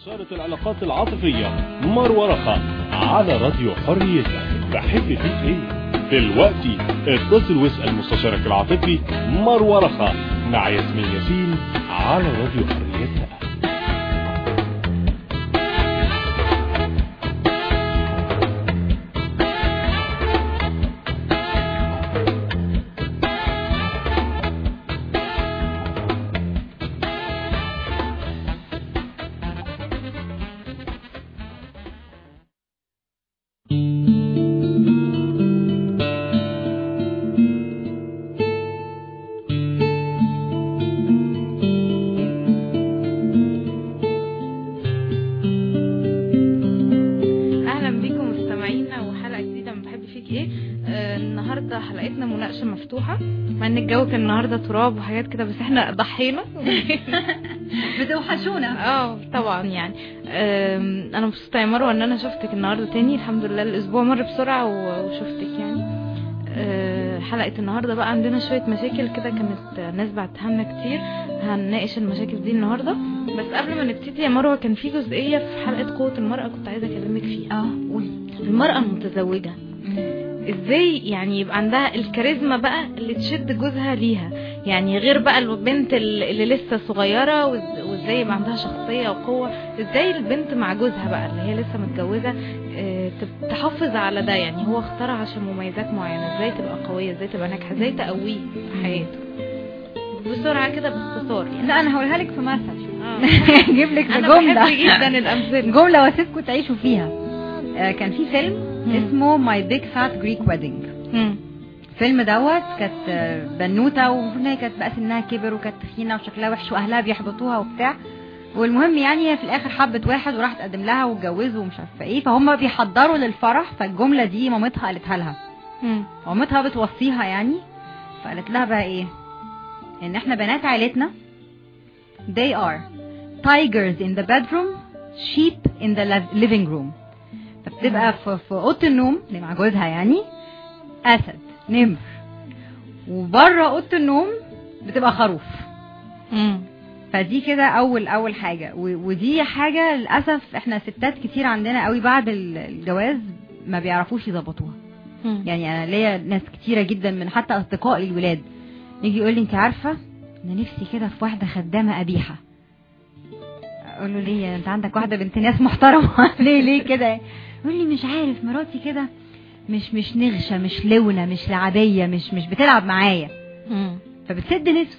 مستشارة العلاقات العاطفية مروة رخا على راديو حريتك بحب فيك ايه دلوقتي اتصل واسأل مستشارك العاطفي مروة رخا مع ياسمين ياسين على راديو حريتك اهلا بيكم مستمعينا وحلقه جديده من بحب فيك ايه آه النهارده حلقتنا مناقشه مفتوحه مع ان الجو كان النهارده تراب وحاجات كده بس احنا ضحينا بتوحشونا اه طبعا يعني آم، انا مبسوطه يا مروه ان انا شفتك النهارده تاني الحمد لله الاسبوع مر بسرعه و- وشفتك يعني آه، حلقه النهارده بقى عندنا شويه مشاكل كده كانت ناس بعتها لنا كتير هنناقش المشاكل دي النهارده بس قبل ما نبتدي يا مروه كان في جزئيه في حلقه قوه المراه كنت عايزه اكلمك فيها اه قولي المرأة المتزوجة ازاي يعني يبقى عندها الكاريزما بقى اللي تشد جوزها ليها يعني غير بقى البنت ال- اللي لسه صغيرة وإز- وازاي يبقى عندها شخصية وقوة ازاي البنت مع جوزها بقى اللي هي لسه متجوزة آه، تب- تحافظ على ده يعني هو اختارها عشان مميزات معينة ازاي تبقى قوية ازاي تبقى ناجحة ازاي تقويه في حياته بسرعة كده باختصار يعني لا انا هقولها لك في مثل آه. اجيب لك انا بجمله بحب جدا الامثلة جمله واسيبكم تعيشوا فيها آه، كان في فيلم مم. اسمه ماي بيج فات جريك ويدنج مم. الفيلم دوت كانت آه، بنوته ومفروض ان هي كانت بقى سنها كبر وكانت تخينه وشكلها وحش واهلها بيحبطوها وبتاع والمهم يعني هي في الاخر حبت واحد وراحت تقدم لها واتجوزوا ومش عارفه ايه فهم بيحضروا للفرح فالجمله دي مامتها قالتها لها مم. مامتها بتوصيها يعني فقالت لها بقى ايه ان احنا بنات عيلتنا they are tigers in the bedroom sheep in the liv- living room فبتبقى في, في اوضه النوم اللي مع جوزها يعني اسد نمر وبره اوضه النوم بتبقى خروف مم. فدي كده اول اول حاجه و- ودي حاجه للاسف احنا ستات كتير عندنا قوي بعد ال- الجواز ما بيعرفوش يظبطوها مم. يعني انا ليا ناس كتيره جدا من حتى اصدقائي الولاد يجي يقول لي انت عارفه انا نفسي كده في واحده خدامه قبيحه اقول له ليه انت عندك واحده بنت ناس محترمه ليه ليه كده يقول لي مش عارف مراتي كده مش مش نغشه مش لونه مش لعبيه مش مش بتلعب معايا مم. فبتسد نفسه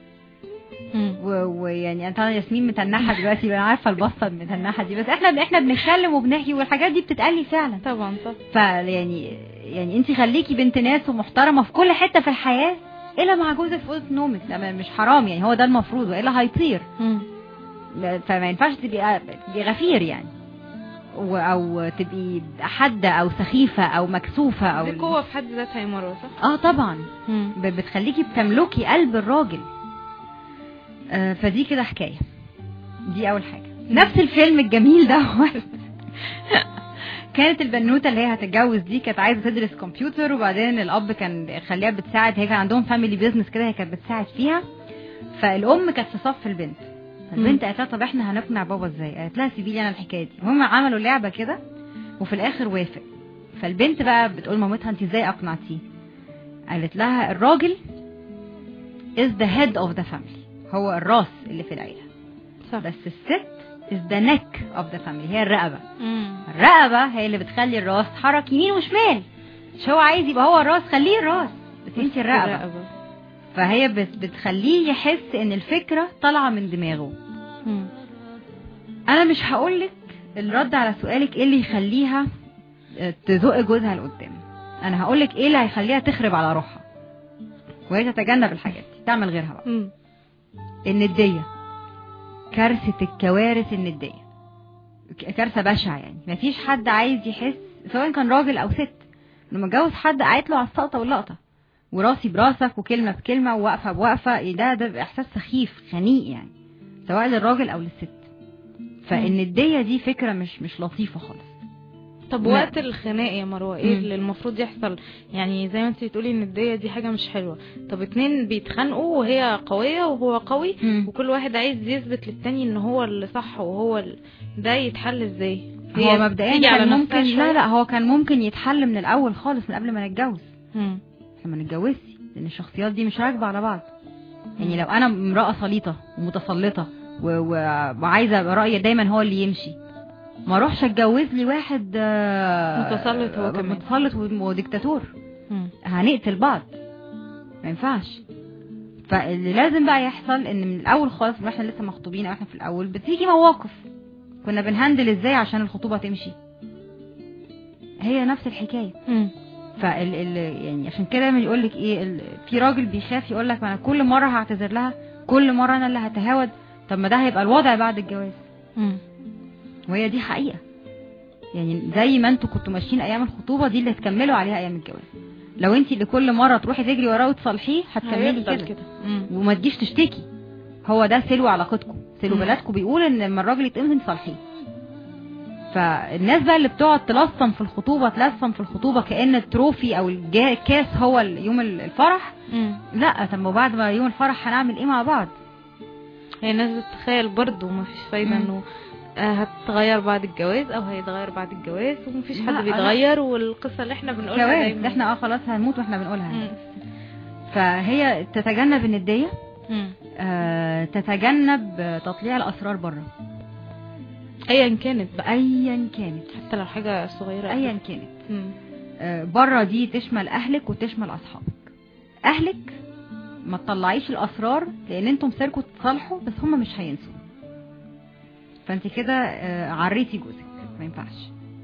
مم. و- ويعني انت ياسمين متنحه دلوقتي انا عارفه البصه المتنحه دي بس احنا احنا بنتكلم وبنحكي والحاجات دي بتتقال لي فعلا طبعا صح فيعني يعني انت خليكي بنت ناس ومحترمه في كل حته في الحياه الا مع جوزك في اوضه نومك ده ما- مش حرام يعني هو ده المفروض والا هيطير مم. لا- فما ينفعش تبقي تبقي غفير يعني و- او تبقي حاده او سخيفه او مكسوفه او دي قوة في حد ذاتها يا مروة صح؟ اه طبعا مم. ب- بتخليكي بتملكي قلب الراجل آه فدي كده حكايه دي اول حاجه نفس الفيلم الجميل ده كانت البنوته اللي هي هتتجوز دي كانت عايزه تدرس كمبيوتر وبعدين الاب كان خليها بتساعد هي كان عندهم فاميلي بيزنس كده هي كانت بتساعد فيها فالام كانت في صف البنت البنت قالت لها طب احنا هنقنع بابا ازاي قالت لها سيبي لي انا الحكايه دي هم عملوا لعبه كده وفي الاخر وافق فالبنت بقى بتقول مامتها انت ازاي اقنعتيه قالت لها الراجل is the head of the family هو الراس اللي في العيله صح بس الست is the neck of the family هي الرقبه مم. الرقبه هي اللي بتخلي الراس تحرك يمين وشمال مش هو عايز يبقى هو الراس خليه الراس بس انت الرقبه فهي بت- بتخليه يحس ان الفكره طالعه من دماغه مم. انا مش هقولك الرد على سؤالك ايه اللي يخليها آه، تزق جوزها لقدام انا هقولك ايه اللي هيخليها تخرب على روحها وهي تتجنب الحاجات دي تعمل غيرها بقى مم. النديه كارثه الكوارث النديه ك- كارثه بشعه يعني مفيش حد عايز يحس سواء كان راجل او ست لما اتجوز حد قعدت له على السقطه واللقطه وراسي براسك وكلمه بكلمه وواقفه بوقفه ده ده احساس سخيف خنيق يعني سواء للراجل او للست فالنديه دي فكره مش مش لطيفه خالص طب لا. وقت الخناق يا مروه ايه مم. اللي المفروض يحصل يعني زي ما انت بتقولي ان الدية دي حاجه مش حلوه طب اتنين بيتخانقوا وهي قويه وهو قوي مم. وكل واحد عايز يثبت للتاني ان هو اللي صح وهو ال... ده يتحل ازاي هو هي مبدئيا تيجي على كان نفسها ممكن شوية؟ لا لا هو كان ممكن يتحل من الاول خالص من قبل ما نتجوز مم. احنا ما نتجوزش لان الشخصيات دي مش راكبه على بعض يعني لو انا امراه سليطه ومتسلطه و... و... وعايزه ابقى رايي دايما هو اللي يمشي ما اروحش اتجوز لي واحد آه، متسلط هو كمان. متسلط و- وديكتاتور مم. هنقتل بعض ما ينفعش فاللي لازم بقى يحصل ان من الاول خالص من احنا لسه مخطوبين او احنا في الاول بتيجي مواقف كنا بنهندل ازاي عشان الخطوبه تمشي هي نفس الحكايه مم. فال ال يعني عشان كده دايما يقول لك ايه ال في راجل بيخاف يقول لك ما انا كل مره هعتذر لها كل مره انا اللي هتهاود طب ما ده هيبقى الوضع بعد الجواز مم. وهي دي حقيقه يعني زي ما انتوا كنتوا ماشيين ايام الخطوبه دي اللي هتكملوا عليها ايام الجواز لو انت اللي كل مره تروحي تجري وراه وتصالحيه هتكملي هيفضل كده كده مم. وما تجيش تشتكي هو ده سلو علاقتكم سلو مم. بلدكم بيقول ان لما الراجل يتقمص تصالحيه فالناس بقى اللي بتقعد تلصم في الخطوبه تلصم في الخطوبه كان التروفي او الجا- الكاس هو ال- يوم ال- الفرح مم. لا طب ما بعد ما يوم الفرح هنعمل ايه مع بعض هي الناس بتتخيل برضه ومفيش فايده مم. انه آه، هتتغير بعد الجواز او هيتغير بعد الجواز ومفيش لا، حد لا. بيتغير والقصه اللي احنا بنقولها جواز دايما احنا اه خلاص هنموت واحنا بنقولها يعني. مم. فهي تتجنب النديه مم. آه تتجنب آه، تطليع الاسرار بره ايا كانت بقى ايا كانت حتى لو حاجه صغيره قد ايا كانت مم. آه، بره دي تشمل اهلك وتشمل اصحابك اهلك ما تطلعيش الاسرار لان انتم مسيركم تتصالحوا بس هم مش هينسوا فانت كده آه، عريتي جوزك ما ينفعش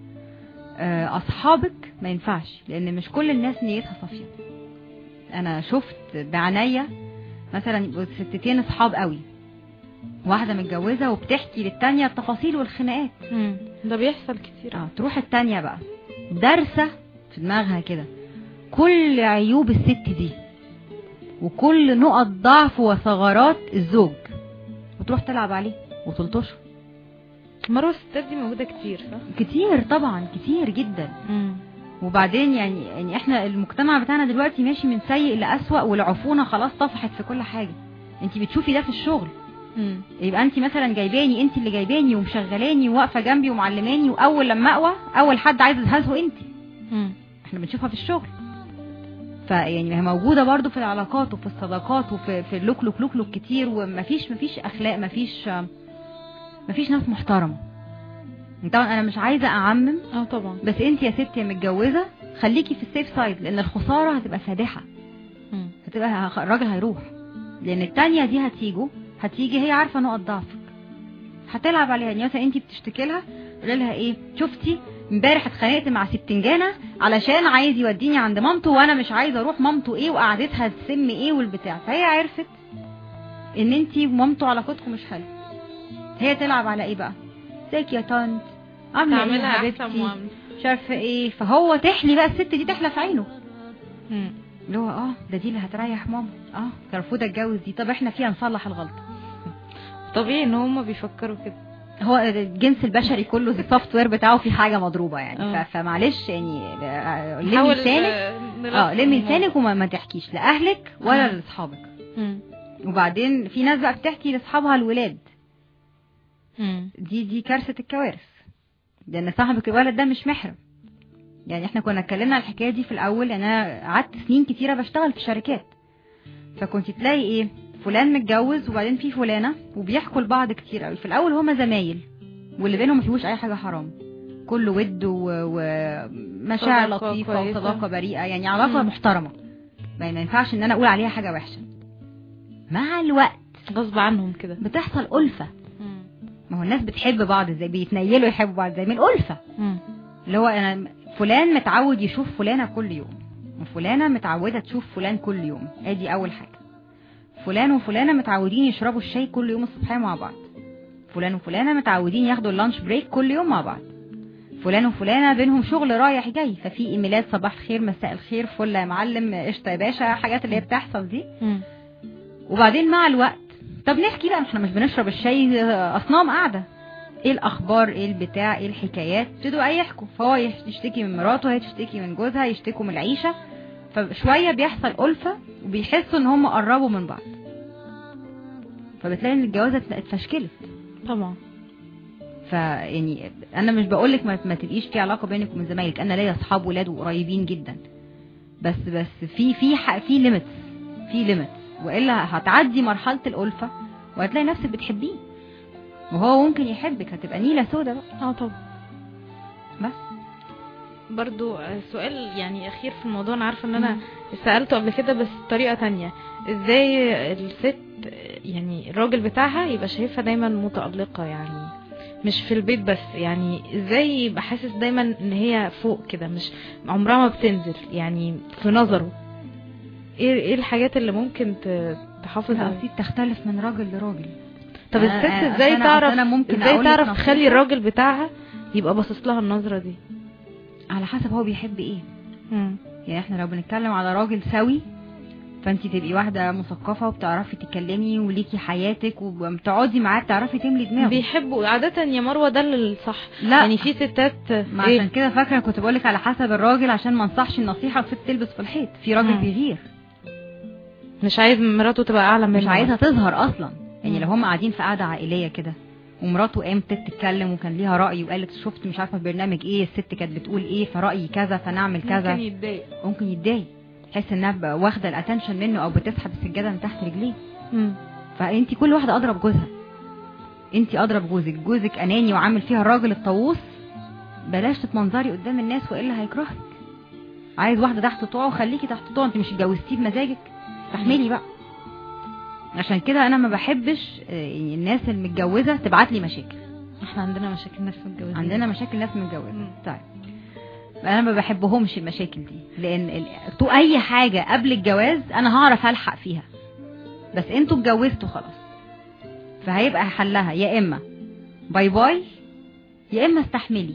آه، اصحابك ما ينفعش لان مش كل الناس نيتها صافيه انا شفت بعناية مثلا يبقوا ستتين اصحاب قوي واحده متجوزه وبتحكي للتانية التفاصيل والخناقات مم. ده بيحصل كتير اه تروح التانية بقى دارسة في دماغها كده كل عيوب الست دي وكل نقط ضعف وثغرات الزوج وتروح تلعب عليه وتلطشه مروه الستات دي موجوده كتير صح كتير طبعا كتير جدا مم. وبعدين يعني يعني احنا المجتمع بتاعنا دلوقتي ماشي من سيء لأسوأ والعفونة خلاص طفحت في كل حاجة انت بتشوفي ده في الشغل مم. يبقى انت مثلا جايباني انت اللي جايباني ومشغلاني وواقفه جنبي ومعلماني واول لما اقوى اول حد عايز يزهزه انت مم. احنا بنشوفها في الشغل فيعني هي موجوده برضو في العلاقات وفي الصداقات وفي في اللوك لوك لوك لوك كتير ومفيش مفيش اخلاق مفيش مفيش ناس محترمه طبعا انا مش عايزه اعمم اه طبعا بس انت يا ستي يا متجوزه خليكي في السيف سايد لان الخساره هتبقى فادحه مم. هتبقى ه- الراجل هيروح لان التانية دي هتيجوا هتيجي هي عارفه نقط ضعفك هتلعب عليها يعني مثلا انت بتشتكي لها تقول لها ايه شفتي امبارح اتخانقت مع ستنجانه علشان عايز يوديني عند مامته وانا مش عايزه اروح مامته ايه وقعدتها السم ايه والبتاع فهي عرفت ان انت ومامته علاقتكم مش حلوه هي تلعب على ايه بقى ازيك يا طنط عامله ايه يا تعملها احسن حبيبتي معامله مش عارفه ايه فهو تحلي بقى الست دي تحلى في عينه مم. اللي هو اه ده دي اللي هتريح ماما اه كان المفروض اتجوز دي طب احنا فيها نصلح الغلطه طبيعي ان هم بيفكروا كده هو الجنس البشري كله السوفت وير بتاعه في حاجه مضروبه يعني آه. ف- فمعلش يعني آه، لمي نحاول، لسانك آه، نلطف اه لمي الموضوع. لسانك وما ما تحكيش لاهلك ولا آه. لاصحابك مم. وبعدين في ناس بقى بتحكي لاصحابها الولاد مم. دي دي كارثه الكوارث لان صاحبك الولد ده مش محرم يعني احنا كنا اتكلمنا على الحكايه دي في الاول لان انا قعدت سنين كتيره بشتغل في شركات فكنت تلاقي ايه فلان متجوز وبعدين في فلانه وبيحكوا لبعض كتير قوي في الاول هما زمايل واللي بينهم ما فيهوش اي حاجه حرام كله ود و- ومشاعر صداقة لطيفه كويسة. وصداقه بريئه يعني علاقه مم. محترمه ما ما ينفعش ان انا اقول عليها حاجه وحشه مع الوقت غصب عنهم كده بتحصل ألفة مم. ما هو الناس بتحب بعض ازاي بيتنيلوا يحبوا بعض ازاي من الألفة مم. اللي هو انا فلان متعود يشوف فلانة كل يوم وفلانة متعودة تشوف فلان كل يوم ادي اول حاجة فلان وفلانة متعودين يشربوا الشاي كل يوم الصبح مع بعض فلان وفلانة متعودين ياخدوا اللانش بريك كل يوم مع بعض فلان وفلانة بينهم شغل رايح جاي ففي ايميلات صباح الخير مساء الخير فل يا معلم قشطة يا باشا حاجات اللي هي بتحصل دي مم. وبعدين مع الوقت طب نحكي بقى احنا مش بنشرب الشاي آه، اصنام قاعده ايه الاخبار ايه البتاع ايه الحكايات ابتدوا اي يحكوا فهو يش- يشتكي من مراته هي تشتكي من جوزها يشتكوا من العيشه فشويه بيحصل الفه وبيحسوا ان هم قربوا من بعض فبتلاقي ان الجوازه ات- اتفشكلت طبعا فيعني انا مش بقولك ما, ما تبقيش في علاقه بينك وبين زمايلك انا ليا اصحاب ولاد وقريبين جدا بس بس في في ح- في ليميتس في ليميتس والا هتعدي مرحله الالفه وهتلاقي نفسك بتحبيه وهو ممكن يحبك هتبقى نيله سودا بقى اه طبعا بس برضو آه، سؤال يعني اخير في الموضوع انا عارفه ان انا سالته قبل كده بس بطريقه تانية ازاي الست آه، يعني الراجل بتاعها يبقى شايفها دايما متالقه يعني مش في البيت بس يعني ازاي يبقى حاسس دايما ان هي فوق كده مش عمرها ما بتنزل يعني في نظره ايه ايه الحاجات اللي ممكن ت- تحافظ عليها اكيد تختلف من راجل لراجل طب أنا- الست أنا- ازاي أنا- تعرف أنا ممكن ازاي أقولك تعرف نصيحة. تخلي الراجل بتاعها يبقى باصص لها النظره دي على حسب هو بيحب ايه مم. يعني احنا لو بنتكلم على راجل سوي فانت تبقي واحده مثقفه وبتعرفي تتكلمي وليكي حياتك وبتقعدي معاه بتعرفي تملي دماغه بيحبوا عادة يا مروة ده اللي الصح لا يعني في ستات ما إيه؟ عشان كده فاكره كنت بقولك على حسب الراجل عشان ما انصحش النصيحه والست تلبس في الحيط في راجل مم. بيغير مش عايز مراته تبقى اعلى منه مش عايزها تظهر اصلا يعني مم. لو هم قاعدين في قعده عائليه كده ومراته قامت تتكلم وكان ليها راي وقالت شفت مش عارفه البرنامج ايه الست كانت بتقول ايه فرايي كذا فنعمل كذا ممكن يتضايق ممكن يتضايق تحس انها بقى واخده الاتنشن منه او بتسحب السجاده من تحت رجليه مم. فانت كل واحده اضرب جوزها انت اضرب جوزك جوزك اناني وعامل فيها الراجل الطاووس بلاش تتمنظري قدام الناس والا هيكرهك عايز واحده تحت طوعه خليكي تحت طوعه انت مش اتجوزتيه بمزاجك استحملي بقى عشان كده انا ما بحبش آه، الناس المتجوزه تبعت لي مشاكل احنا عندنا مشاكل ناس متجوزين عندنا مشاكل ناس متجوزه مم. طيب انا ما بحبهمش المشاكل دي لان ال- تو اي حاجه قبل الجواز انا هعرف الحق فيها بس انتوا اتجوزتوا خلاص فهيبقى حلها يا اما باي باي يا اما استحملي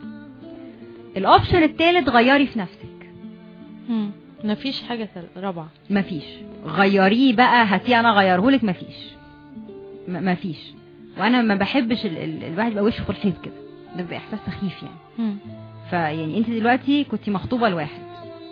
الاوبشن التالت غيري في نفسك مم. مفيش حاجة تل- رابعة مفيش غيريه بقى هاتيه انا اغيرهولك مفيش م- مفيش وانا ما بحبش ال... ال... الواحد يبقى وشه في الحيط كده ده بيبقى احساس سخيف يعني مم. فيعني انت دلوقتي كنت مخطوبه لواحد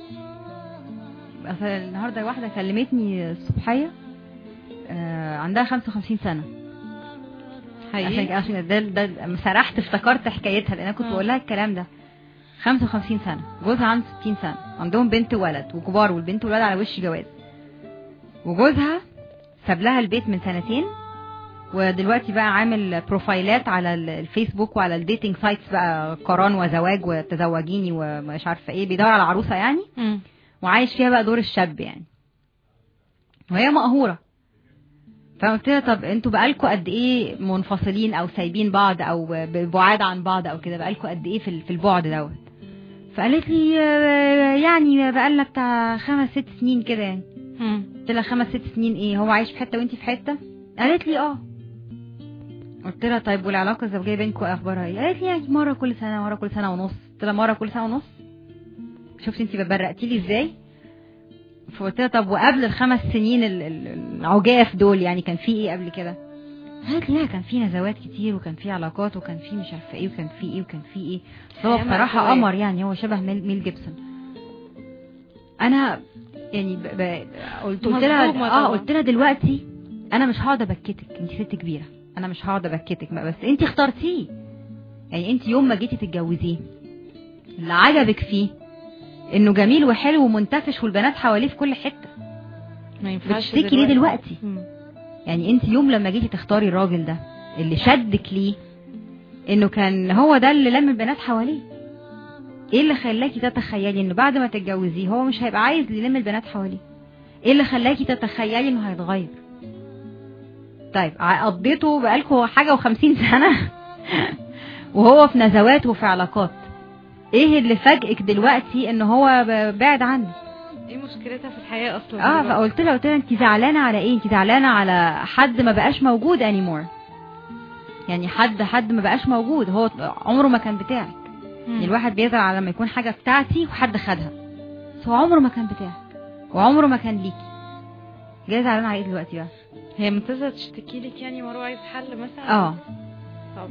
مثلا النهارده واحده كلمتني الصبحيه آه عندها 55 سنه عشان حقيقي عشان ده ده لما سرحت افتكرت حكايتها لان انا كنت آه. بقول لها الكلام ده 55 سنه جوزها عنده 60 سنه عندهم بنت وولد وكبار والبنت والولد على وش جواز وجوزها ساب لها البيت من سنتين ودلوقتي بقى عامل بروفايلات على ال- الفيسبوك وعلى الديتنج سايتس بقى قران وزواج وتزوجيني ومش عارفه ايه بيدور على عروسه يعني مم. وعايش فيها بقى دور الشاب يعني وهي مقهوره فقلت لها طب انتوا بقالكوا قد ايه منفصلين او سايبين بعض او ببعاد عن بعض او كده بقالكوا قد ايه في ال- في البعد دوت فقالت لي آه، يعني بقالنا بتاع خمس ست سنين كده يعني مم. قلت لها خمس ست سنين ايه هو عايش في حته وانت في حته قالت لي اه قلت لها طيب والعلاقه الزوجيه بينكم ايه اخبارها ايه قالت لي يعني مره كل سنه مره كل سنه ونص قلت لها مره كل سنه ونص شفتي انت برقتي لي ازاي فقلت لها طب وقبل الخمس سنين ال- ال- العجاف دول يعني كان في ايه قبل كده قالت لي لا كان في نزوات كتير وكان في علاقات وكان في مش عارفه ايه وكان في ايه وكان في ايه بس هو أيام بصراحه الأخوات. قمر يعني هو شبه ميل, ميل جيبسون انا يعني ب... ب... قلت قلت لها مظلومة اه طبعا. قلت لها دلوقتي انا مش هقعد ابكتك انت ست كبيره انا مش هقعد ابكتك بس انت اخترتيه يعني انت يوم ما جيتي تتجوزيه اللي عجبك فيه انه جميل وحلو ومنتفش والبنات حواليه في كل حته ما ينفعش بتشتكي ليه دلوقتي مم. يعني انت يوم لما جيتي تختاري الراجل ده اللي شدك ليه انه كان هو ده اللي لم البنات حواليه ايه اللي خلاكي تتخيلي انه بعد ما تتجوزيه هو مش هيبقى عايز يلم البنات حواليه ايه اللي خلاكي تتخيلي انه هيتغير طيب ع- قضيته بقالكوا حاجه وخمسين سنه وهو في نزوات وفي علاقات ايه اللي فاجئك دلوقتي ان هو ب- بعد عنك ايه مشكلتها في الحياة اصلا اه دلوقتي؟ فقلت لها قلت لها انت زعلانه على ايه انت زعلانه على حد ما بقاش موجود anymore يعني حد حد ما بقاش موجود هو عمره ما كان بتاعك مم. يعني الواحد بيزعل على لما يكون حاجه بتاعتي وحد خدها بس هو عمره ما كان بتاعك وعمره ما كان ليكي جاي زعلانه على ايه دلوقتي بقى هي منتظرة تشتكي لك يعني مروة عايز حل مثلا اه صعب قوي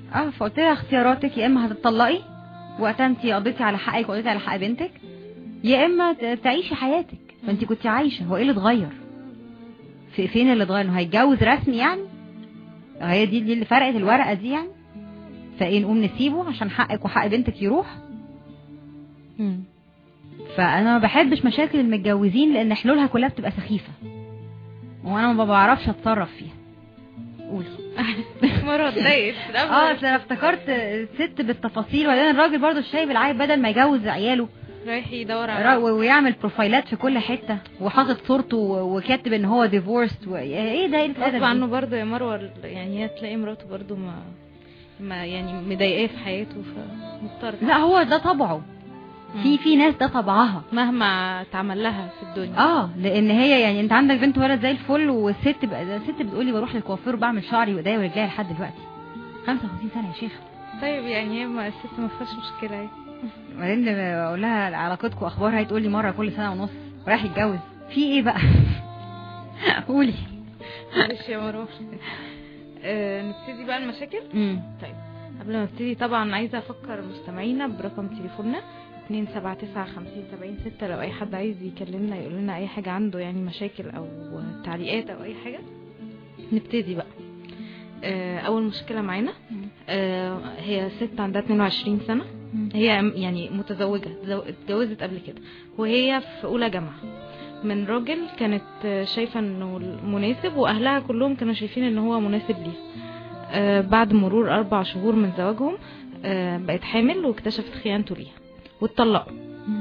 اه فقلت لها اختياراتك يا اما هتطلقي وقتها انت قضيتي على حقك وقضيتي على حق بنتك يا اما ت- تعيشي حياتك فانت كنت عايشه هو ايه اللي اتغير في فين اللي اتغير انه هيتجوز رسمي يعني هي دي دي اللي فرقت الورقه دي يعني فايه نقوم نسيبه عشان حقك وحق بنتك يروح مم. فانا ما بحبش مشاكل المتجوزين لان حلولها كلها بتبقى سخيفه وانا ما بعرفش اتصرف فيها قولي مرة اتضايقت في الأول. اه اصل انا افتكرت ست بالتفاصيل وبعدين الراجل برضو الشايب العايب بدل ما يجوز عياله رايح يدور را- على و- ويعمل بروفايلات في كل حته وحاطط صورته و- وكاتب ان هو ديفورست و... ايه ده ايه غصب الادب عنه دي؟ برضه يا مروه يعني هي تلاقي مراته برضه ما ما يعني مضايقاه في حياته فمضطر لا هو ده طبعه في في ناس ده طبعها مهما اتعمل لها في الدنيا اه لان هي يعني انت عندك بنت ولد زي الفل والست بقى ده الست بتقولي بروح للكوافير وبعمل شعري وايديا ورجليا لحد دلوقتي 55 سنه يا شيخ طيب يعني هي ما الست ما فيهاش مشكله يعني بعدين لما اقول لها علاقتكم اخبارها تقول لي مره كل سنه ونص رايح يتجوز في ايه بقى قولي معلش يا مروه آه، نبتدي بقى المشاكل امم طيب قبل ما ابتدي طبعا عايزه افكر مستمعينا برقم تليفوننا 279 لو اي حد عايز يكلمنا يقول لنا اي حاجه عنده يعني مشاكل او تعليقات او اي حاجه نبتدي بقى آه، اول مشكله معانا آه، هي ست عندها 22 سنه هي يعني متزوجة زو- اتجوزت قبل كده وهي في أولى جامعة من راجل كانت شايفة انه مناسب واهلها كلهم كانوا شايفين ان هو مناسب ليها آه، بعد مرور اربع شهور من زواجهم آه، بقت حامل واكتشفت خيانته ليها واتطلقوا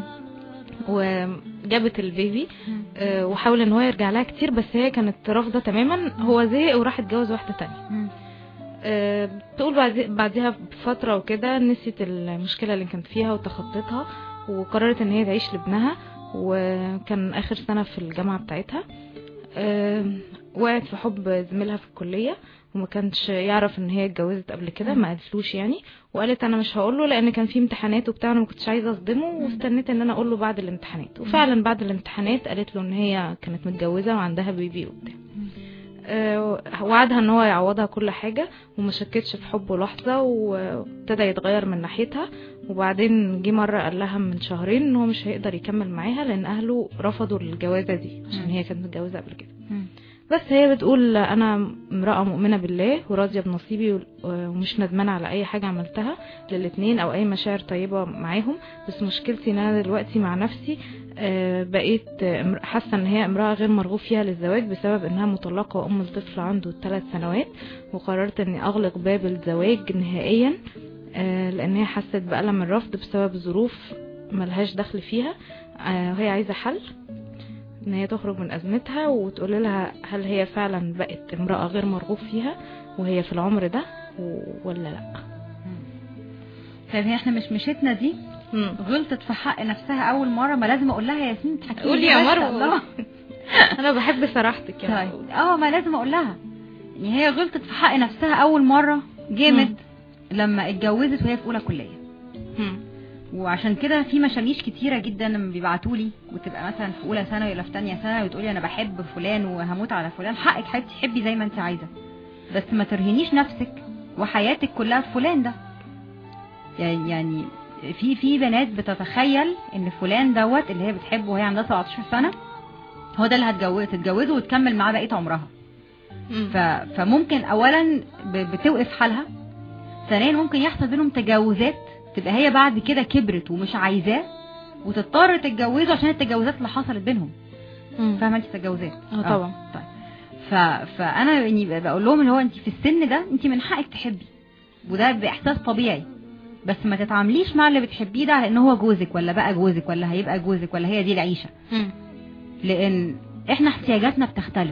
وجابت البيبي آه، وحاول ان هو يرجع لها كتير بس هي كانت رافضة تماما هو زهق وراح اتجوز واحدة تانية آه، بتقول بعد بعدها بفترة وكده نسيت المشكلة اللي كانت فيها وتخطيتها وقررت ان هي تعيش لابنها وكان اخر سنة في الجامعة بتاعتها آه، وقعت في حب زميلها في الكلية وما كانش يعرف ان هي اتجوزت قبل كده ما قالتلوش يعني وقالت انا مش هقول له لان كان في امتحانات وبتاع انا ما كنتش عايزه اصدمه واستنيت ان انا اقول له بعد الامتحانات وفعلا بعد الامتحانات قالت له ان هي كانت متجوزه وعندها بيبي وبتاع آه، وعدها ان هو يعوضها كل حاجه وما شكتش في حبه لحظه وابتدى يتغير من ناحيتها وبعدين جه مره قال لها من شهرين ان هو مش هيقدر يكمل معاها لان اهله رفضوا الجوازه دي عشان هي كانت متجوزه قبل كده بس هي بتقول انا امرأة مؤمنة بالله وراضية بنصيبي و- ومش ندمانة على اي حاجة عملتها للاتنين او اي مشاعر طيبة معاهم بس مشكلتي ان انا دلوقتي مع نفسي آه، بقيت آه، امر- حاسة ان هي امرأة غير مرغوب فيها للزواج بسبب انها مطلقة وام الطفل عنده ثلاث سنوات وقررت اني اغلق باب الزواج نهائيا آه، لان هي حست بألم الرفض بسبب ظروف ملهاش دخل فيها آه، وهي عايزة حل ان هي تخرج من ازمتها وتقول لها هل هي فعلا بقت امرأة غير مرغوب فيها وهي في العمر ده و- ولا لا طيب هي احنا مش مشيتنا دي غلطت في حق نفسها اول مره ما لازم اقول لها يا ياسمين تحكي قولي يا مروة. انا بحب صراحتك يا طيب مروة. اه ما لازم اقول لها يعني هي غلطت في حق نفسها اول مره جامد لما اتجوزت وهي في اولى كليه مم. وعشان كده في مشاميش كتيره جدا لما بيبعتوا لي وتبقى مثلا في اولى ثانوي ولا في ثانيه ثانوي وتقولي انا بحب فلان وهموت على فلان حقك حبيبتي حبي زي ما انت عايزه بس ما ترهنيش نفسك وحياتك كلها في فلان ده يعني يعني في في بنات بتتخيل ان فلان دوت اللي هي بتحبه وهي عندها 17 سنه هو ده اللي هتجوز تتجوزه وتكمل معاه بقيه عمرها مم. ف... فممكن اولا ب... بتوقف حالها ثانيا ممكن يحصل بينهم تجاوزات تبقى هي بعد كده كبرت ومش عايزاه وتضطر تتجوزه عشان التجاوزات اللي حصلت بينهم مم. فاهمه انت التجاوزات اه طبعا طيب ف... فانا يعني ب- بقول لهم اللي هو انت في السن ده انت من حقك تحبي وده باحساس طبيعي بس ما تتعامليش مع اللي بتحبيه ده على ان هو جوزك ولا بقى جوزك ولا هيبقى جوزك ولا هي دي العيشه مم. لان احنا احتياجاتنا بتختلف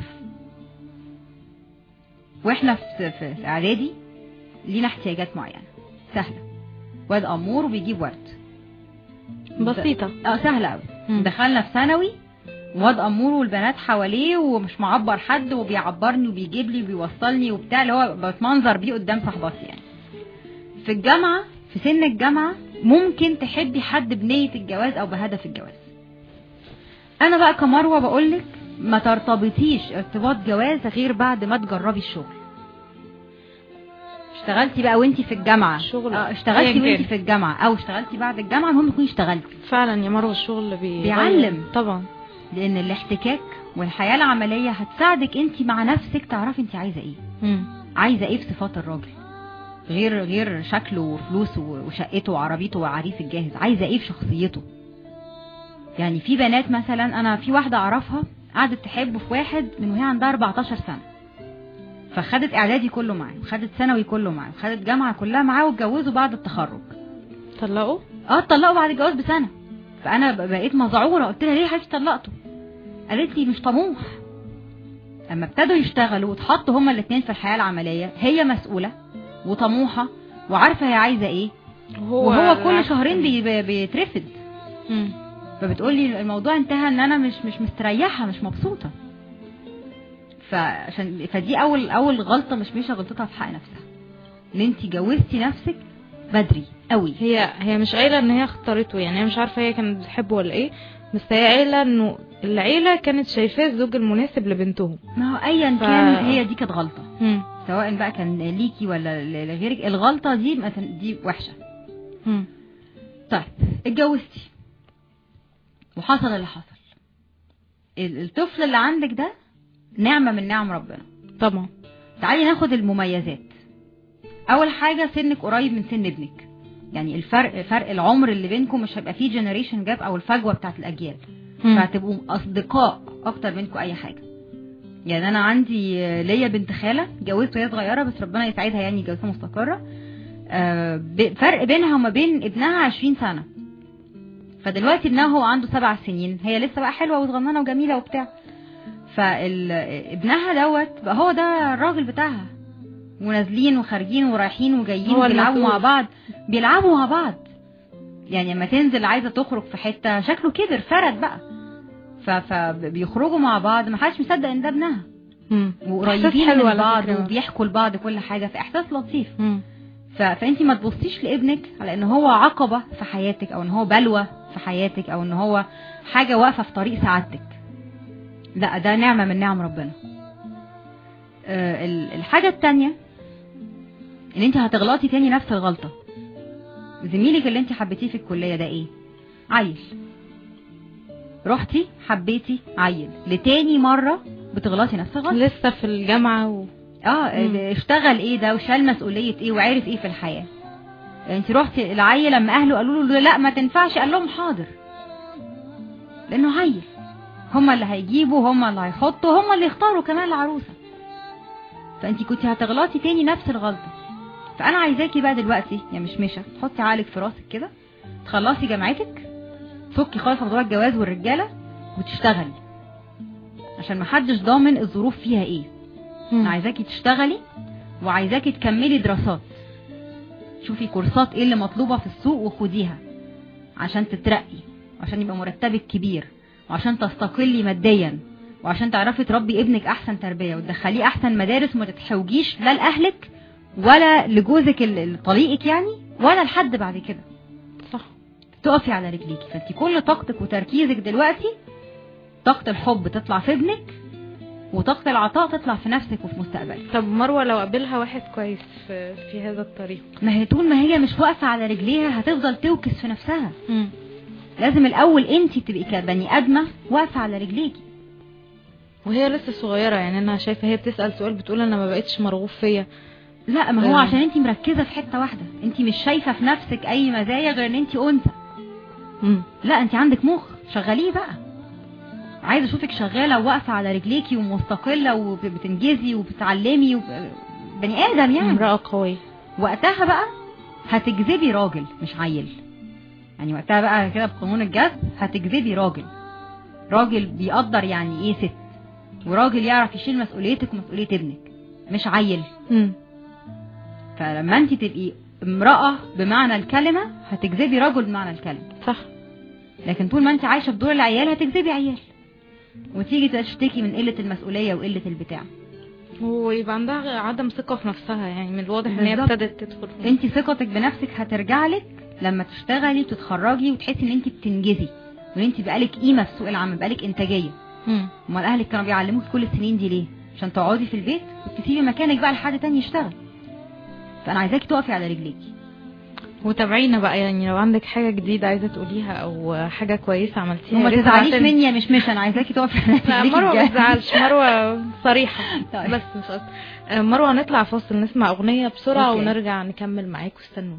واحنا في في في اعدادي لينا احتياجات معينه سهله واد امور وبيجيب ورد بسيطة اه سهله قوي مم. دخلنا في ثانوي واد امور والبنات حواليه ومش معبر حد وبيعبرني وبيجيب لي وبيوصلني وبتاع اللي هو بتمنظر بيه قدام صاحباتي يعني في الجامعه في سن الجامعه ممكن تحبي حد بنيه الجواز او بهدف الجواز انا بقى كمروه بقول لك ما ترتبطيش ارتباط جواز غير بعد ما تجربي الشغل اشتغلتي بقى وانتي في الجامعه شغل. اه اشتغلتي أيا وانتي كان. في الجامعه او اشتغلتي بعد الجامعه المهم تكوني اشتغلتي فعلا يا مروه الشغل بي... بيعلم. طبعا لان الاحتكاك والحياه العمليه هتساعدك انتي مع نفسك تعرفي انتي عايزه ايه مم. عايزه ايه في صفات الراجل غير غير شكله وفلوسه وشقته وعربيته وعريس الجاهز عايزه ايه في شخصيته يعني في بنات مثلا انا في واحده اعرفها قعدت تحب في واحد من وهي عندها 14 سنه فخدت اعدادي كله معاه وخدت ثانوي كله معاه وخدت جامعه كلها معاه واتجوزوا بعد التخرج طلقوا اه اتطلقوا بعد الجواز بسنه فانا ب- بقيت مذعوره قلت لها ليه يا حبيبتي طلقتوا قالت لي مش طموح اما ابتدوا يشتغلوا واتحطوا هما الاثنين في الحياه العمليه هي مسؤوله وطموحه وعارفه هي عايزه ايه وهو وهو كل العكس. شهرين بي بي- بيترفد مم. فبتقولي الموضوع انتهى ان انا مش مش مستريحه مش مبسوطه فعشان فدي اول اول غلطه مش مش غلطتها في حق نفسها ان انت جوزتي نفسك بدري قوي هي هي مش قايله ان هي اختارته يعني هي مش عارفه هي كانت بتحبه ولا ايه بس هي قايله انه العيله كانت شايفاه الزوج المناسب لبنتهم ما هو ايا ف- كان هي دي كانت غلطه مم. سواء بقى كان ليكي ولا ل- لغيرك الغلطه دي ما تن- دي وحشه مم. طيب اتجوزتي وحصل اللي حصل ال- الطفل اللي عندك ده نعمه من نعم ربنا طبعا تعالي ناخد المميزات اول حاجه سنك قريب من سن ابنك يعني الفرق فرق العمر اللي بينكم مش هيبقى فيه جنريشن جاب او الفجوه بتاعت الاجيال مم. فهتبقوا اصدقاء اكتر منكم اي حاجه يعني انا عندي آه، ليا بنت خاله جوزت وهي صغيره بس ربنا يسعدها يعني جوازها مستقره آه، ب- فرق بينها وما بين ابنها 20 سنه فدلوقتي ابنها هو عنده سبع سنين هي لسه بقى حلوه وصغننه وجميله وبتاع فابنها دوت بقى هو ده الراجل بتاعها ونازلين وخارجين ورايحين وجايين هو بيلعبوا المسؤول. مع بعض بيلعبوا مع بعض يعني لما تنزل عايزه تخرج في حته شكله كبر فرد بقى ف- فبيخرجوا مع بعض ما حدش مصدق ان ده ابنها مم. وقريبين إحساس حلو من على بعض فكرة. وبيحكوا لبعض كل حاجه فاحساس لطيف مم. ف... فانت ما تبصيش لابنك على ان هو عقبه في حياتك او ان هو بلوى في حياتك او ان هو حاجه واقفه في طريق سعادتك لا ده نعمه من نعم ربنا آه، ال- الحاجه التانية ان انت هتغلطي تاني نفس الغلطه زميلك اللي انت حبيتيه في الكليه ده ايه عيل رحتي حبيتي عيل لتاني مره بتغلطي نفس الغلطه لسه في الجامعه و... اه مم. اشتغل ايه ده وشال مسؤوليه ايه وعرف ايه في الحياه انت رحتي العيل لما اهله قالوا له لا ما تنفعش قال لهم حاضر لانه عيل هما اللي هيجيبوا هما اللي هيحطوا هما اللي يختاروا كمان العروسه فانت كنت هتغلطي تاني نفس الغلطه فانا عايزاكي بقى دلوقتي يا مشمشه تحطي عقلك في راسك كده تخلصي جامعتك تفكي خالص موضوع الجواز والرجاله وتشتغلي عشان محدش ضامن الظروف فيها ايه انا عايزاكي تشتغلي وعايزاكي تكملي دراسات شوفي كورسات ايه اللي مطلوبة في السوق وخديها عشان تترقي وعشان يبقى مرتبك كبير وعشان تستقلي ماديا وعشان تعرفي تربي ابنك احسن تربية وتدخليه احسن مدارس وما تتحوجيش لا لاهلك ولا لجوزك ال- ال- طليقك يعني ولا لحد بعد كده صح تقفي على رجليكي فانت كل طاقتك وتركيزك دلوقتي طاقة الحب تطلع في ابنك وطاقة العطاء تطلع في نفسك وفي مستقبلك طب مروه لو قابلها واحد كويس في, في هذا الطريق ما هي طول ما هي مش واقفة على رجليها هتفضل توكس في نفسها مم. لازم الأول انت تبقي كبني آدمة واقفة على رجليكي وهي لسه صغيره يعني انا شايفه هي بتسال سؤال بتقول انا ما بقتش مرغوب فيا لا ما هو أيوة. عشان انت مركزة في حتة واحدة انت مش شايفة في نفسك أي مزايا غير ان انت أنثى مم. لا انت عندك مخ شغليه بقى عايزه اشوفك شغاله وواقفه على رجليكي ومستقله وبتنجزي وبتعلمي وب... بني ادم يعني امراه قويه وقتها بقى هتجذبي راجل مش عيل يعني وقتها بقى كده بقانون الجذب هتجذبي راجل راجل بيقدر يعني ايه ست وراجل يعرف يشيل مسؤوليتك ومسؤولية ابنك مش عيل مم. فلما انت تبقي امرأة بمعنى الكلمة هتجذبي رجل بمعنى الكلمة صح لكن طول ما انت عايشة في دور العيال هتجذبي عيال وتيجي تشتكي من قلة المسؤولية وقلة البتاع ويبقى عندها عدم ثقه في نفسها يعني من الواضح ان هي بالظبط. ابتدت تدخل في انت ثقتك بنفسك هترجع لك لما تشتغلي وتتخرجي وتحسي ان انت بتنجزي وان انت بقالك قيمه في سوق العمل بقالك انتاجيه مم. امال اهلك كانوا بيعلموك كل السنين دي ليه عشان تقعدي في البيت وتسيبي مكانك بقى لحد تاني يشتغل فانا عايزاكي تقفي على رجليكي وتابعينا بقى يعني لو عندك حاجة جديدة عايزة تقوليها او حاجة كويسة عملتيها وما يا ريت تزعليش تبعتلنا. مني يا مش مش انا عايزاكي تقفي على لا رجليكي مروة ما بجد. تزعلش مروة صريحة طيب. بس مش أكتر آه، مروة نطلع فاصل نسمع أغنية بسرعة أوكي. ونرجع نكمل معاكم استنونا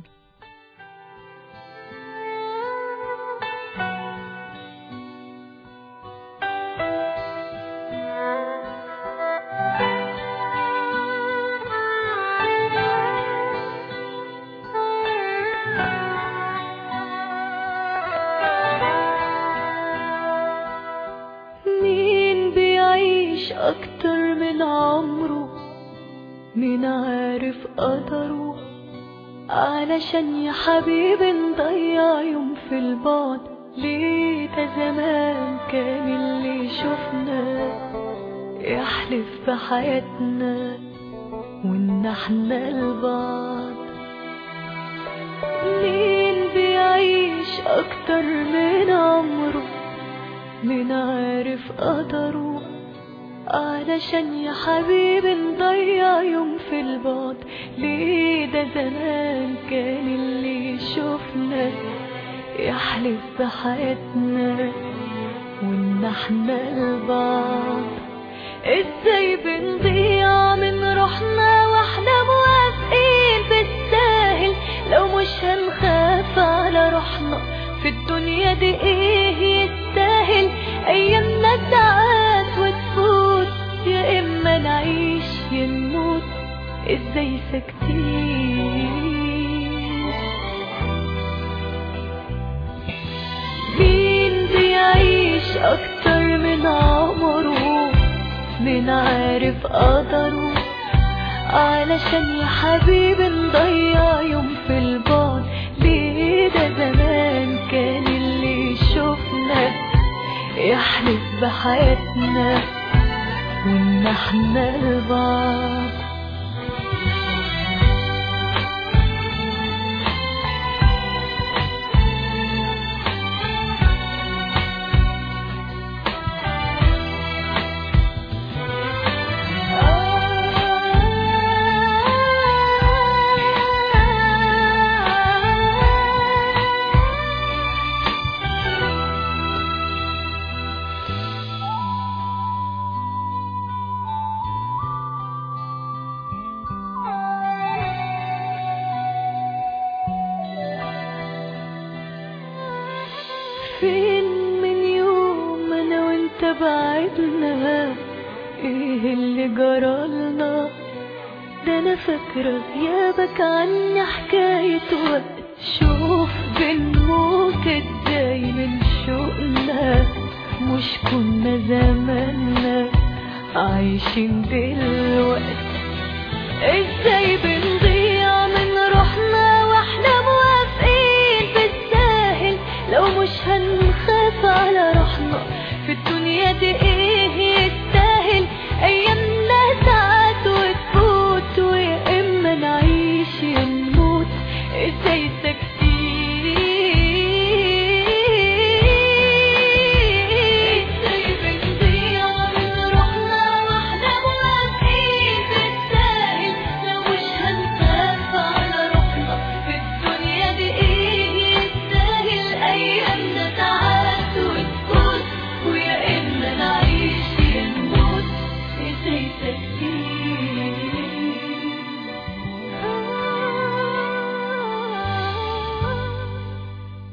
مين بيعيش أكتر من عمره مين عارف قدره علشان يا حبيبي نضيع يوم في البعد ليه ده زمان كان اللي شفنا يحلف بحياتنا وإن احنا لبعض مين بيعيش أكتر من عمره مين عارف قدره علشان يا حبيبي نضيع يوم في البعد ليه ده زمان كان اللي يشوفنا يحلف بحياتنا وان احنا لبعض ازاي بنضيع من روحنا واحنا موافقين بالساهل لو مش هنخاف على روحنا في الدنيا دي ايه يستاهل ايامنا ساعات وتفوت يا اما نعيش يا نموت ازاي ساكتين مين بيعيش اكتر من عمره مين عارف قدره علشان يا حبيبي نضيع يوم في البعد ليه ده زمان كان اللي يشوفنا يحلف بحياتنا وان احنا لبعض فين من يوم انا وانت بعدنا ايه اللي جرالنا ده انا فاكرة غيابك عني حكاية وقت شوف بنموت ازاي من شوقنا مش كنا زماننا عايشين دلوقتي ازاي بنضيع من روحنا واحنا موافقين بالساهل لو مش هنخاف على روحنا في الدنيا دي ايه يستاهل ايامنا ساعات وتفوت ويا اما نعيش يا نموت ازاي ساكتين ازاي بنضيع من روحنا واحنا موافقين بالساهل لو مش هنخاف على روحنا في الدنيا دي ايه يستاهل ايامنا ساعات وتفوت ويا اما نعيش يا نموت ازاي ساكتين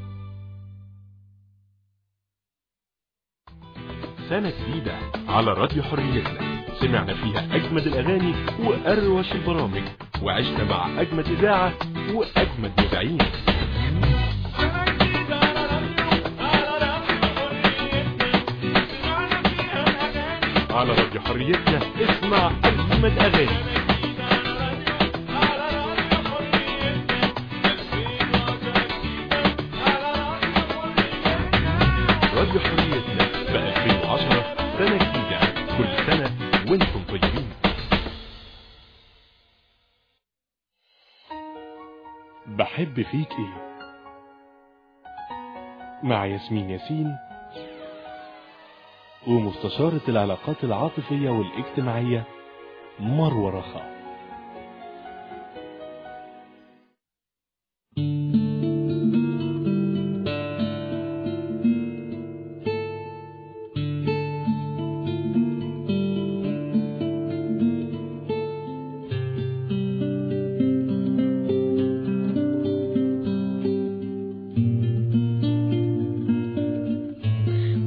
سنة جديدة على راديو حريتنا سمعنا فيها أجمد الأغاني وأروش البرامج وعشنا مع أجمد إذاعة وأجمد مذيعين على راديو حريتنا اسمع أجمد أغاني راديو حريتنا في 2010 سنة جديدة كل سنة وانتم طيبين بحب فيك ايه مع ياسمين ياسين ومستشارة العلاقات العاطفية والاجتماعية مروة رخاء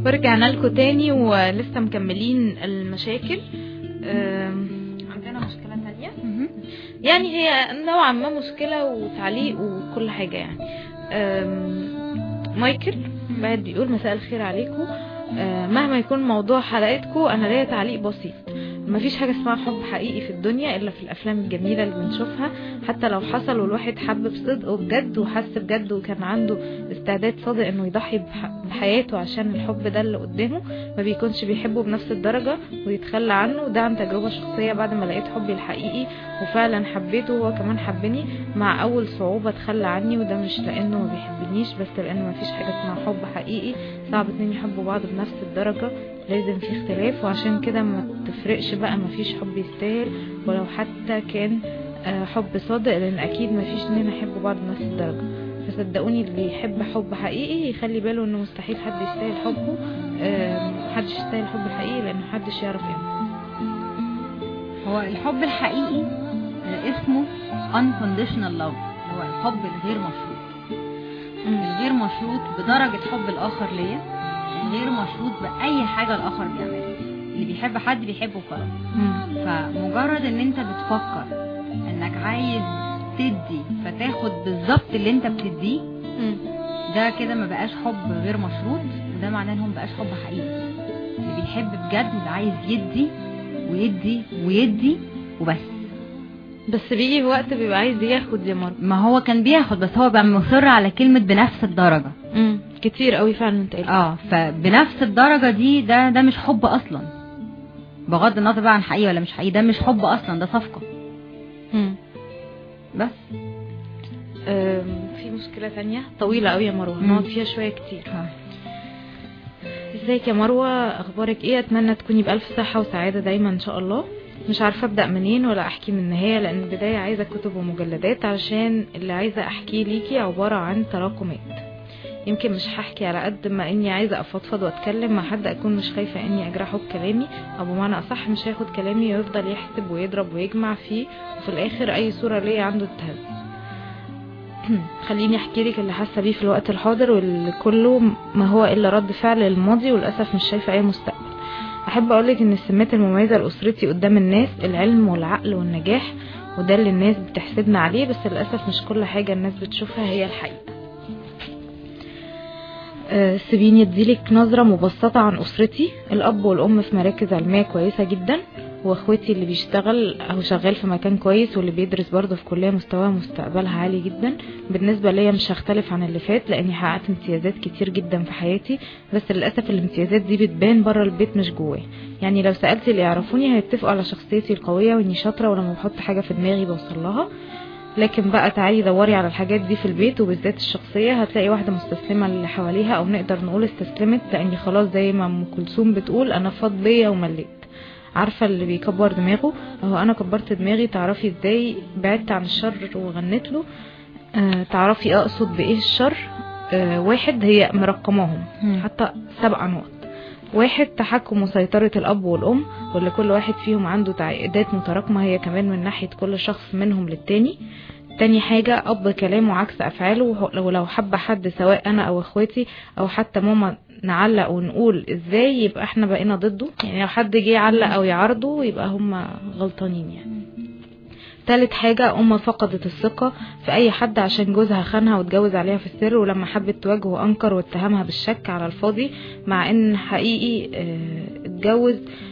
ورجعنا لكم تاني ولسه مكملين المشاكل أم، عندنا مشكلة تانية يعني هي نوعا ما مشكلة وتعليق وكل حاجة يعني أم، مايكل بعد بيقول مساء الخير عليكم أه، مهما يكون موضوع حلقتكم انا ليا تعليق بسيط مفيش حاجة اسمها حب حقيقي في الدنيا إلا في الأفلام الجميلة اللي بنشوفها حتى لو حصل والواحد حب بصدق وبجد وحس بجد وكان عنده استعداد صادق إنه يضحي بح- بحياته عشان الحب ده اللي قدامه ما بيكونش بيحبه بنفس الدرجة ويتخلى عنه ده عن تجربة شخصية بعد ما لقيت حبي الحقيقي وفعلا حبيته وهو كمان حبني مع أول صعوبة تخلى عني وده مش لأنه ما بيحبنيش بس لأنه مفيش حاجة اسمها حب حقيقي صعب اتنين يحبوا بعض بنفس الدرجة لازم في اختلاف وعشان كده ما تفرقش بقى مفيش حب يستاهل ولو حتى كان آه، حب صادق لان اكيد مفيش اتنين يحبوا بعض بنفس الدرجة فصدقوني اللي يحب حب حقيقي يخلي باله انه مستحيل حد يستاهل حبه آه، محدش يستاهل الحب الحقيقي لان محدش يعرف امتى هو الحب الحقيقي آه، اسمه unconditional love هو الحب الغير مشروط الغير مشروط بدرجة حب الآخر ليا الغير مشروط بأي حاجة الآخر بيعملها اللي بيحب حد بيحبه وخلاص مم. فمجرد ان انت بتفكر انك عايز تدي فتاخد بالظبط اللي انت بتديه مم. ده كده ما بقاش حب غير مشروط وده معناه ان هو ما بقاش حب حقيقي اللي بيحب بجد اللي عايز يدي ويدي ويدي وبس بس بيجي في وقت بيبقى عايز ياخد يا مرة ما هو كان بياخد بس هو بقى مصر على كلمة بنفس الدرجة مم. كتير قوي فعلا انت قلت اه فبنفس الدرجة دي ده ده مش حب اصلا بغض النظر بقى عن حقيقي ولا مش حقيقي ده مش حب اصلا ده صفقة مم. بس آم، في مشكلة تانية طويلة قوي يا مروة مم. هنقعد فيها شوية كتير ازيك يا مروة اخبارك ايه اتمنى تكوني بألف صحة وسعادة دايما ان شاء الله مش عارفة ابدأ منين ولا احكي من النهاية لان البداية عايزة كتب ومجلدات علشان اللي عايزة احكيه ليكي عبارة عن تراكمات يمكن مش هحكي على قد ما اني عايزة افضفض واتكلم مع حد اكون مش خايفة اني اجرحه بكلامي او بمعنى اصح مش هياخد كلامي ويفضل يحسب ويضرب ويجمع فيه وفي الاخر اي صورة ليا عنده تهز خليني احكي لك اللي حاسه بيه في الوقت الحاضر واللي كله ما هو الا رد فعل للماضي وللاسف مش شايفه اي مستقبل احب اقولك ان السمات المميزه لاسرتي قدام الناس العلم والعقل والنجاح وده اللي الناس بتحسدنا عليه بس للاسف مش كل حاجه الناس بتشوفها هي الحقيقه آه، سيبيني اديلك نظرة مبسطة عن أسرتي الأب والأم في مراكز علمية كويسة جدا واخواتي اللي بيشتغل أو شغال في مكان كويس واللي بيدرس برضه في كلية مستوى مستقبلها عالي جدا بالنسبة ليا مش هختلف عن اللي فات لأني حققت امتيازات كتير جدا في حياتي بس للأسف الامتيازات دي بتبان بره البيت مش جواه يعني لو سألت اللي يعرفوني هيتفقوا على شخصيتي القوية وإني شاطرة ولما بحط حاجة في دماغي بوصل لها لكن بقى تعالي دوري على الحاجات دي في البيت وبالذات الشخصية هتلاقي واحدة مستسلمة للي حواليها او نقدر نقول استسلمت لاني خلاص زي ما ام كلثوم بتقول انا فاض بيا ومليت عارفة اللي بيكبر دماغه اهو انا كبرت دماغي تعرفي ازاي بعدت عن الشر وغنيت له آه تعرفي اقصد بايه الشر آه واحد هي مرقماهم مم. حتى سبع نقط واحد تحكم وسيطرة الأب والأم واللي كل واحد فيهم عنده تعقيدات متراكمة هي كمان من ناحية كل شخص منهم للتاني تاني حاجة أب كلامه عكس أفعاله وه- ولو حب حد سواء أنا أو إخواتي أو حتى ماما نعلق ونقول إزاي يبقى إحنا بقينا ضده يعني لو حد جه يعلق أو يعارضه يبقى هم غلطانين يعني تالت حاجة أم فقدت الثقة في أي حد عشان جوزها خانها واتجوز عليها في السر ولما حبت تواجهه أنكر واتهمها بالشك على الفاضي مع إن حقيقي آه، اتجوز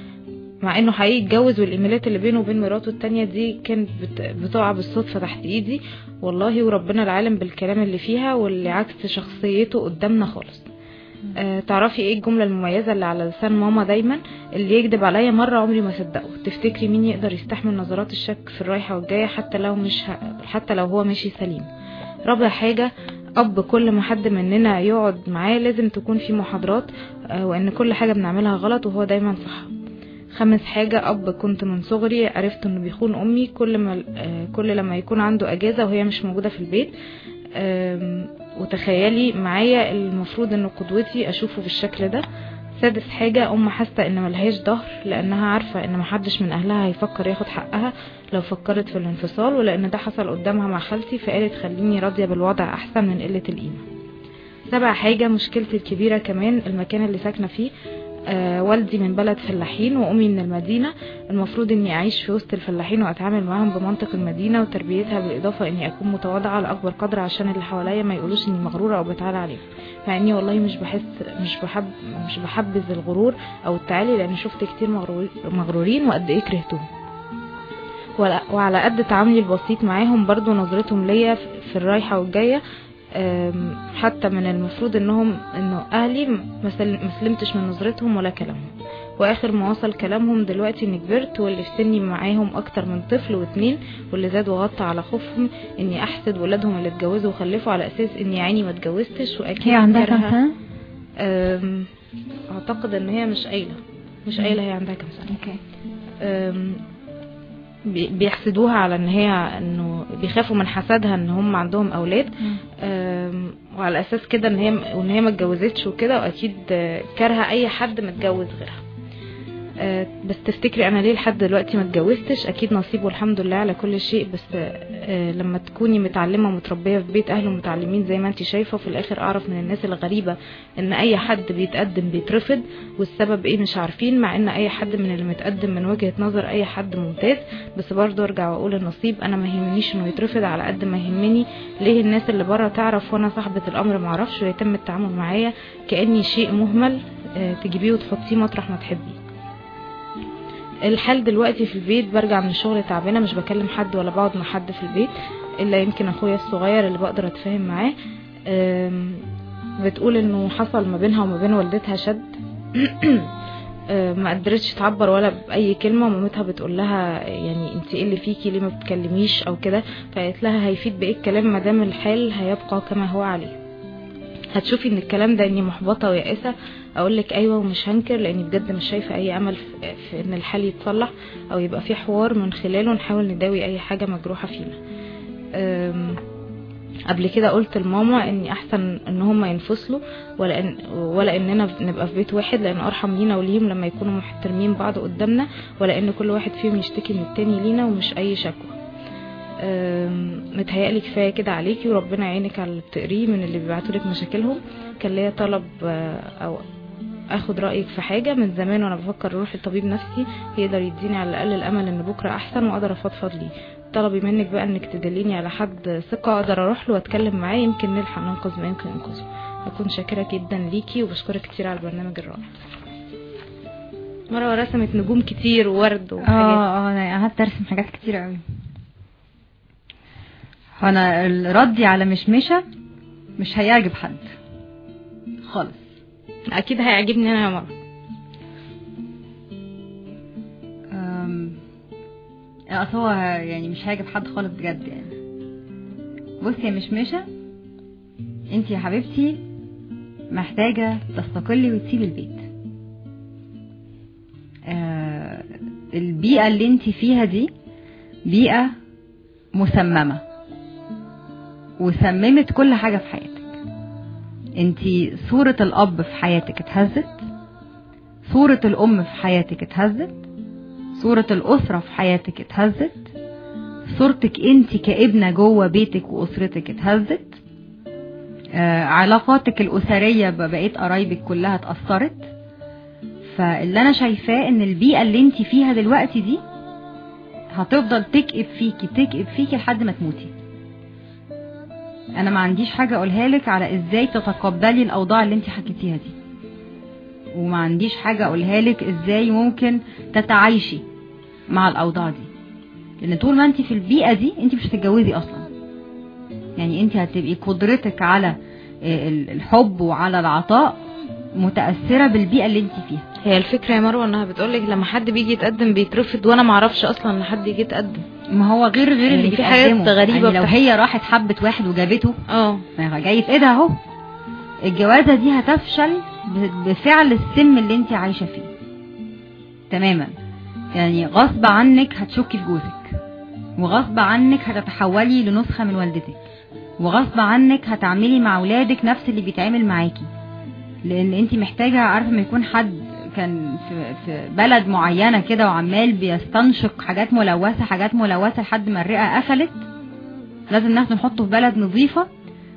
مع انه حقيقي اتجوز والايميلات اللي بينه وبين مراته التانية دي كانت بت- بتقع بالصدفة تحت ايدي والله وربنا العالم بالكلام اللي فيها واللي عكس شخصيته قدامنا خالص آه تعرفي ايه الجملة المميزة اللي على لسان ماما دايما اللي يكذب عليا مرة عمري ما صدقه تفتكري مين يقدر يستحمل نظرات الشك في الرايحة والجاية حتى لو مش ه... حتى لو هو ماشي سليم رابع حاجة اب كل ما حد مننا يقعد معاه لازم تكون في محاضرات آه، وان كل حاجة بنعملها غلط وهو دايما صح خامس حاجة أب كنت من صغري عرفت إنه بيخون أمي كل ما آه، كل لما يكون عنده أجازة وهي مش موجودة في البيت آم، وتخيلي معايا المفروض إنه قدوتي أشوفه بالشكل ده سادس حاجة أم حاسة إن ملهاش ظهر لأنها عارفة إن محدش من أهلها هيفكر ياخد حقها لو فكرت في الانفصال ولأن ده حصل قدامها مع خالتي فقالت خليني راضية بالوضع أحسن من قلة القيمة سابع حاجة مشكلتي الكبيرة كمان المكان اللي ساكنة فيه آه والدي من بلد فلاحين وأمي من المدينة المفروض إني أعيش في وسط الفلاحين وأتعامل معاهم بمنطق المدينة وتربيتها بالإضافة إني أكون متواضعة لأكبر قدر عشان اللي حواليا ما يقولوش إني مغرورة أو بتعالى عليهم مع إني والله مش بحس مش بحب مش بحبذ الغرور أو التعالي لأن شفت كتير مغرور- مغرورين وقد إيه كرهتهم ولا- وعلى قد تعاملي البسيط معاهم برضو نظرتهم ليا في- في الرايحة والجاية أم، حتى من المفروض انهم انه اهلي ما سل- ما سلمتش من نظرتهم ولا كلامهم واخر ما وصل كلامهم دلوقتي اني كبرت واللي في سني معاهم اكتر من طفل واتنين واللي زاد وغطى على خوفهم اني احسد ولادهم اللي اتجوزوا وخلفوا على اساس اني عيني ما اتجوزتش واكيد هي عندها كام كارهة- سنة؟ أم، اعتقد ان هي مش قايله مش قايله هي عندها كام سنه اوكي أم، بي- بيحسدوها على ان هي انه بيخافوا من حسدها ان هم عندهم اولاد أم، وعلى اساس كده ان هي وان هي ما اتجوزتش وكده واكيد آه، كارهه اي حد متجوز غيرها آه، بس تفتكري انا ليه لحد دلوقتي ما اتجوزتش اكيد نصيب والحمد لله على كل شيء بس آه، لما تكوني متعلمه ومتربيه في بيت اهل متعلمين زي ما انت شايفه في الاخر اعرف من الناس الغريبه ان اي حد بيتقدم بيترفض والسبب ايه مش عارفين مع ان اي حد من اللي متقدم من وجهه نظر اي حد ممتاز بس برضه ارجع واقول النصيب انا ما يهمنيش انه يترفض على قد ما يهمني ليه الناس اللي بره تعرف وانا صاحبه الامر معرفش ويتم التعامل معايا كاني شيء مهمل آه، تجيبيه وتحطيه مطرح ما تحبيه الحال دلوقتي في البيت برجع من الشغل تعبانه مش بكلم حد ولا بقعد مع حد في البيت الا يمكن اخويا الصغير اللي بقدر اتفاهم معاه آم، بتقول انه حصل ما بينها وما بين والدتها شد آه، ما قدرتش تعبر ولا باي كلمه ومامتها بتقول لها يعني انت ايه اللي فيكي ليه ما بتكلميش او كده فقالت لها هيفيد بايه الكلام ما دام الحال هيبقى كما هو عليه هتشوفي ان الكلام ده اني محبطه ويائسه اقول لك ايوه ومش هنكر لاني بجد مش شايفه اي امل في, في ان الحال يتصلح او يبقى في حوار من خلاله نحاول نداوي اي حاجه مجروحه فينا أم، قبل كده قلت لماما اني احسن ان هم ينفصلوا ولا إن ولا اننا نبقى في بيت واحد لان ارحم لينا وليهم لما يكونوا محترمين بعض قدامنا ولا ان كل واحد فيهم يشتكي من التاني لينا ومش اي شكوى أم، متهيألي كفايه كده عليكي وربنا يعينك على اللي بتقريه من اللي بيبعتولك مشاكلهم كان ليا طلب آه، او اخد رايك في حاجه من زمان وانا بفكر اروح لطبيب نفسي يقدر يديني على الاقل الامل ان بكره احسن واقدر افضفض ليه طلبي منك بقى انك تدليني على حد ثقه اقدر اروح له واتكلم معاه يمكن نلحق ننقذ ما يمكن ينقذه اكون شاكره جدا ليكي وبشكرك كتير على البرنامج الرائع مروه رسمت نجوم كتير وورد وحاجات اه اه انا قعدت ارسم حاجات كتير قوي انا ردي على مشمشة مش هيعجب حد خالص اكيد هيعجبني انا يا مروه أم، اصل هو يعني مش هيعجب حد خالص بجد يعني بصي يا مشمشة انت يا حبيبتي محتاجة تستقلي وتسيبي البيت آه البيئة اللي انت فيها دي بيئة مسممة وسممت كل حاجة في حياتك انت صورة الأب في حياتك اتهزت صورة الأم في حياتك اتهزت صورة الأسرة في حياتك اتهزت صورتك انت كابنة جوه بيتك وأسرتك اتهزت آه علاقاتك الأسرية ببقيت قرايبك كلها اتأثرت فاللي أنا شايفاه إن البيئة اللي انت فيها دلوقتي دي هتفضل تكئب فيكي تكئب فيكي لحد ما تموتي انا ما عنديش حاجة اقولها لك على ازاي تتقبلي الاوضاع اللي انت حكيتيها دي وما عنديش حاجة اقولها لك ازاي ممكن تتعايشي مع الاوضاع دي لان طول ما انت في البيئة دي انت مش هتتجوزي اصلا يعني انت هتبقي قدرتك على ال- الحب وعلى العطاء متأثرة بالبيئة اللي انت فيها هي الفكره يا مروه انها بتقولك لما حد بيجي يتقدم بيترفض وانا معرفش اصلا ان حد يجي يتقدم ما هو غير غير يعني اللي في حاجات بيتقدموا. غريبة يعني لو بتحصل. هي راحت حبت واحد وجابته اه ما هو جاي في ايدها اهو الجوازه دي هتفشل ب- بفعل السم اللي انت عايشه فيه تماما يعني غصب عنك هتشكي في جوزك وغصب عنك هتتحولي لنسخه من والدتك وغصب عنك هتعملي مع اولادك نفس اللي بيتعمل معاكي لان انت محتاجه عارفه ما يكون حد كان في, في بلد معينه كده وعمال بيستنشق حاجات ملوثه حاجات ملوثه لحد ما الرئه قفلت لازم ناخده نحطه في بلد نظيفه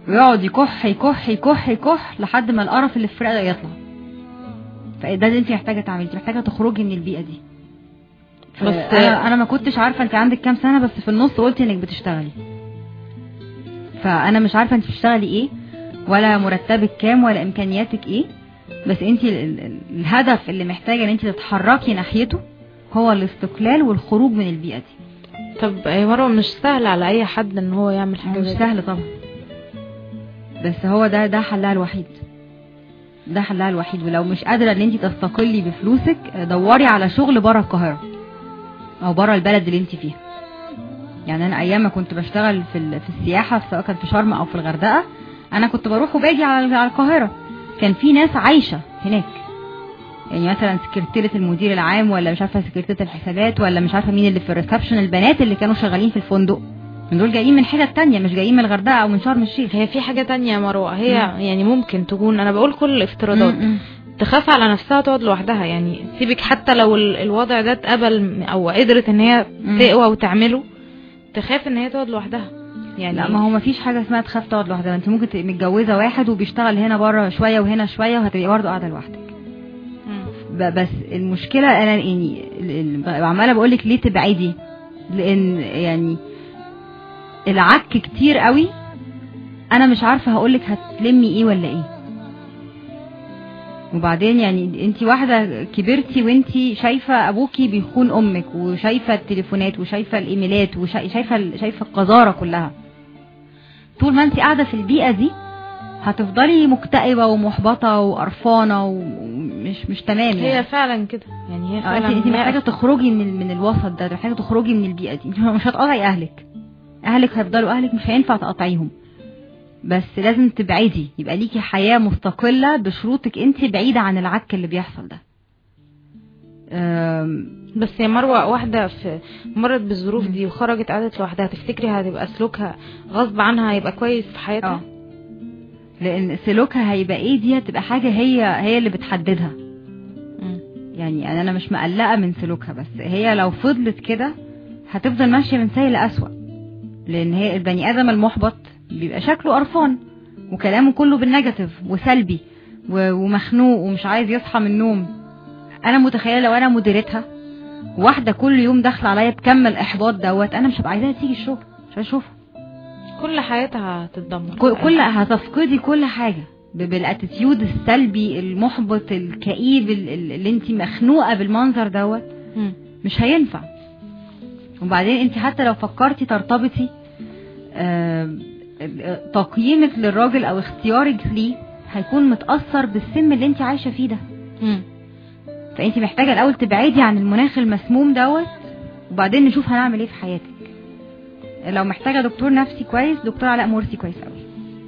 ويقعد يكح يكح يكح يكح لحد ما القرف اللي في الرئه يطلع فده اللي انت محتاجه تعمليه انت محتاجه تخرجي من البيئه دي بس- بس انا انا ما كنتش عارفه انت عندك كام سنه بس في النص قلتي انك بتشتغلي فانا مش عارفه انت بتشتغلي ايه ولا مرتبك كام ولا امكانياتك ايه بس انت ال- ال- الهدف اللي محتاجه ان انت تتحركي ناحيته هو الاستقلال والخروج من البيئه دي طب يا مروه مش سهل على اي حد ان هو يعمل حاجه مش زي دي. سهل طبعا بس هو ده ده حلها الوحيد ده حلها الوحيد ولو مش قادره ان انت تستقلي بفلوسك دوري على شغل بره القاهره او بره البلد اللي انت فيها يعني انا ايام ما كنت بشتغل في ال- في السياحه سواء كان في شرم او في الغردقه انا كنت بروح وباجي على على القاهره كان في ناس عايشه هناك يعني مثلا سكرتيرة المدير العام ولا مش عارفه سكرتيرة الحسابات ولا مش عارفه مين اللي في الريسبشن البنات اللي كانوا شغالين في الفندق من دول جايين من حتت تانية مش جايين من الغردقه او من شرم الشيخ هي في حاجه تانية يا مروه هي مم. يعني ممكن تكون انا بقول كل الافتراضات م- م. تخاف على نفسها تقعد لوحدها يعني سيبك حتى لو ال- الوضع ده اتقبل او قدرت ان هي مم. تقوى وتعمله تخاف ان هي تقعد لوحدها يعني لا ما هو ما فيش حاجه اسمها تخاف تقعد لوحدها انت ممكن تبقي متجوزه واحد وبيشتغل هنا بره شويه وهنا شويه وهتبقي برضه قاعده لوحدك مم. ب- بس المشكله انا يعني ال- ال- عماله بقول لك ليه تبعدي لان يعني العك كتير قوي انا مش عارفه هقول لك هتلمي ايه ولا ايه وبعدين يعني انت واحده كبرتي وانت شايفه ابوكي بيخون امك وشايفه التليفونات وشايفه الايميلات وشايفه ال- شايفه القذاره كلها طول ما انت قاعده في البيئه دي هتفضلي مكتئبه ومحبطه وقرفانه ومش مش تمام هي يعني. فعلا كده يعني هي اه فعلا انت انت هي- محتاجه تخرجي من ال- من الوسط ده محتاجه تخرجي من البيئه دي انت مش هتقطعي اهلك اهلك هيفضلوا اهلك مش هينفع تقطعيهم بس لازم تبعدي يبقى ليكي حياه مستقله بشروطك انت بعيده عن العك اللي بيحصل ده أم، بس يا مروه واحده في مرت بالظروف مم. دي وخرجت قعدت لوحدها تفتكري هتبقى سلوكها غصب عنها هيبقى كويس في حياتها اه لان سلوكها هيبقى ايه دي هتبقى حاجه هي هي اللي بتحددها مم. يعني انا مش مقلقه من سلوكها بس هي لو فضلت كده هتفضل ماشيه من سيء لاسوء لان هي البني ادم المحبط بيبقى شكله قرفان وكلامه كله بالنيجاتيف وسلبي و- ومخنوق ومش عايز يصحى من النوم انا متخيله لو انا مديرتها واحده كل يوم داخله عليا بكم الاحباط دوت انا مش هبقى عايزاها تيجي الشغل مش هشوفها كل حياتها هتتدمر كل كل- هتفقدي كل حاجه ب- بالاتيتيود السلبي المحبط الكئيب ال- ال- اللي انت مخنوقه بالمنظر دوت مم. مش هينفع وبعدين انت حتى لو فكرتي ترتبطي آه، آه، تقييمك للراجل او اختيارك ليه هيكون متاثر بالسم اللي انت عايشه فيه ده مم. فانت محتاجه الاول تبعدي عن المناخ المسموم دوت وبعدين نشوف هنعمل ايه في حياتك لو محتاجه دكتور نفسي كويس دكتور علاء مرسي كويس قوي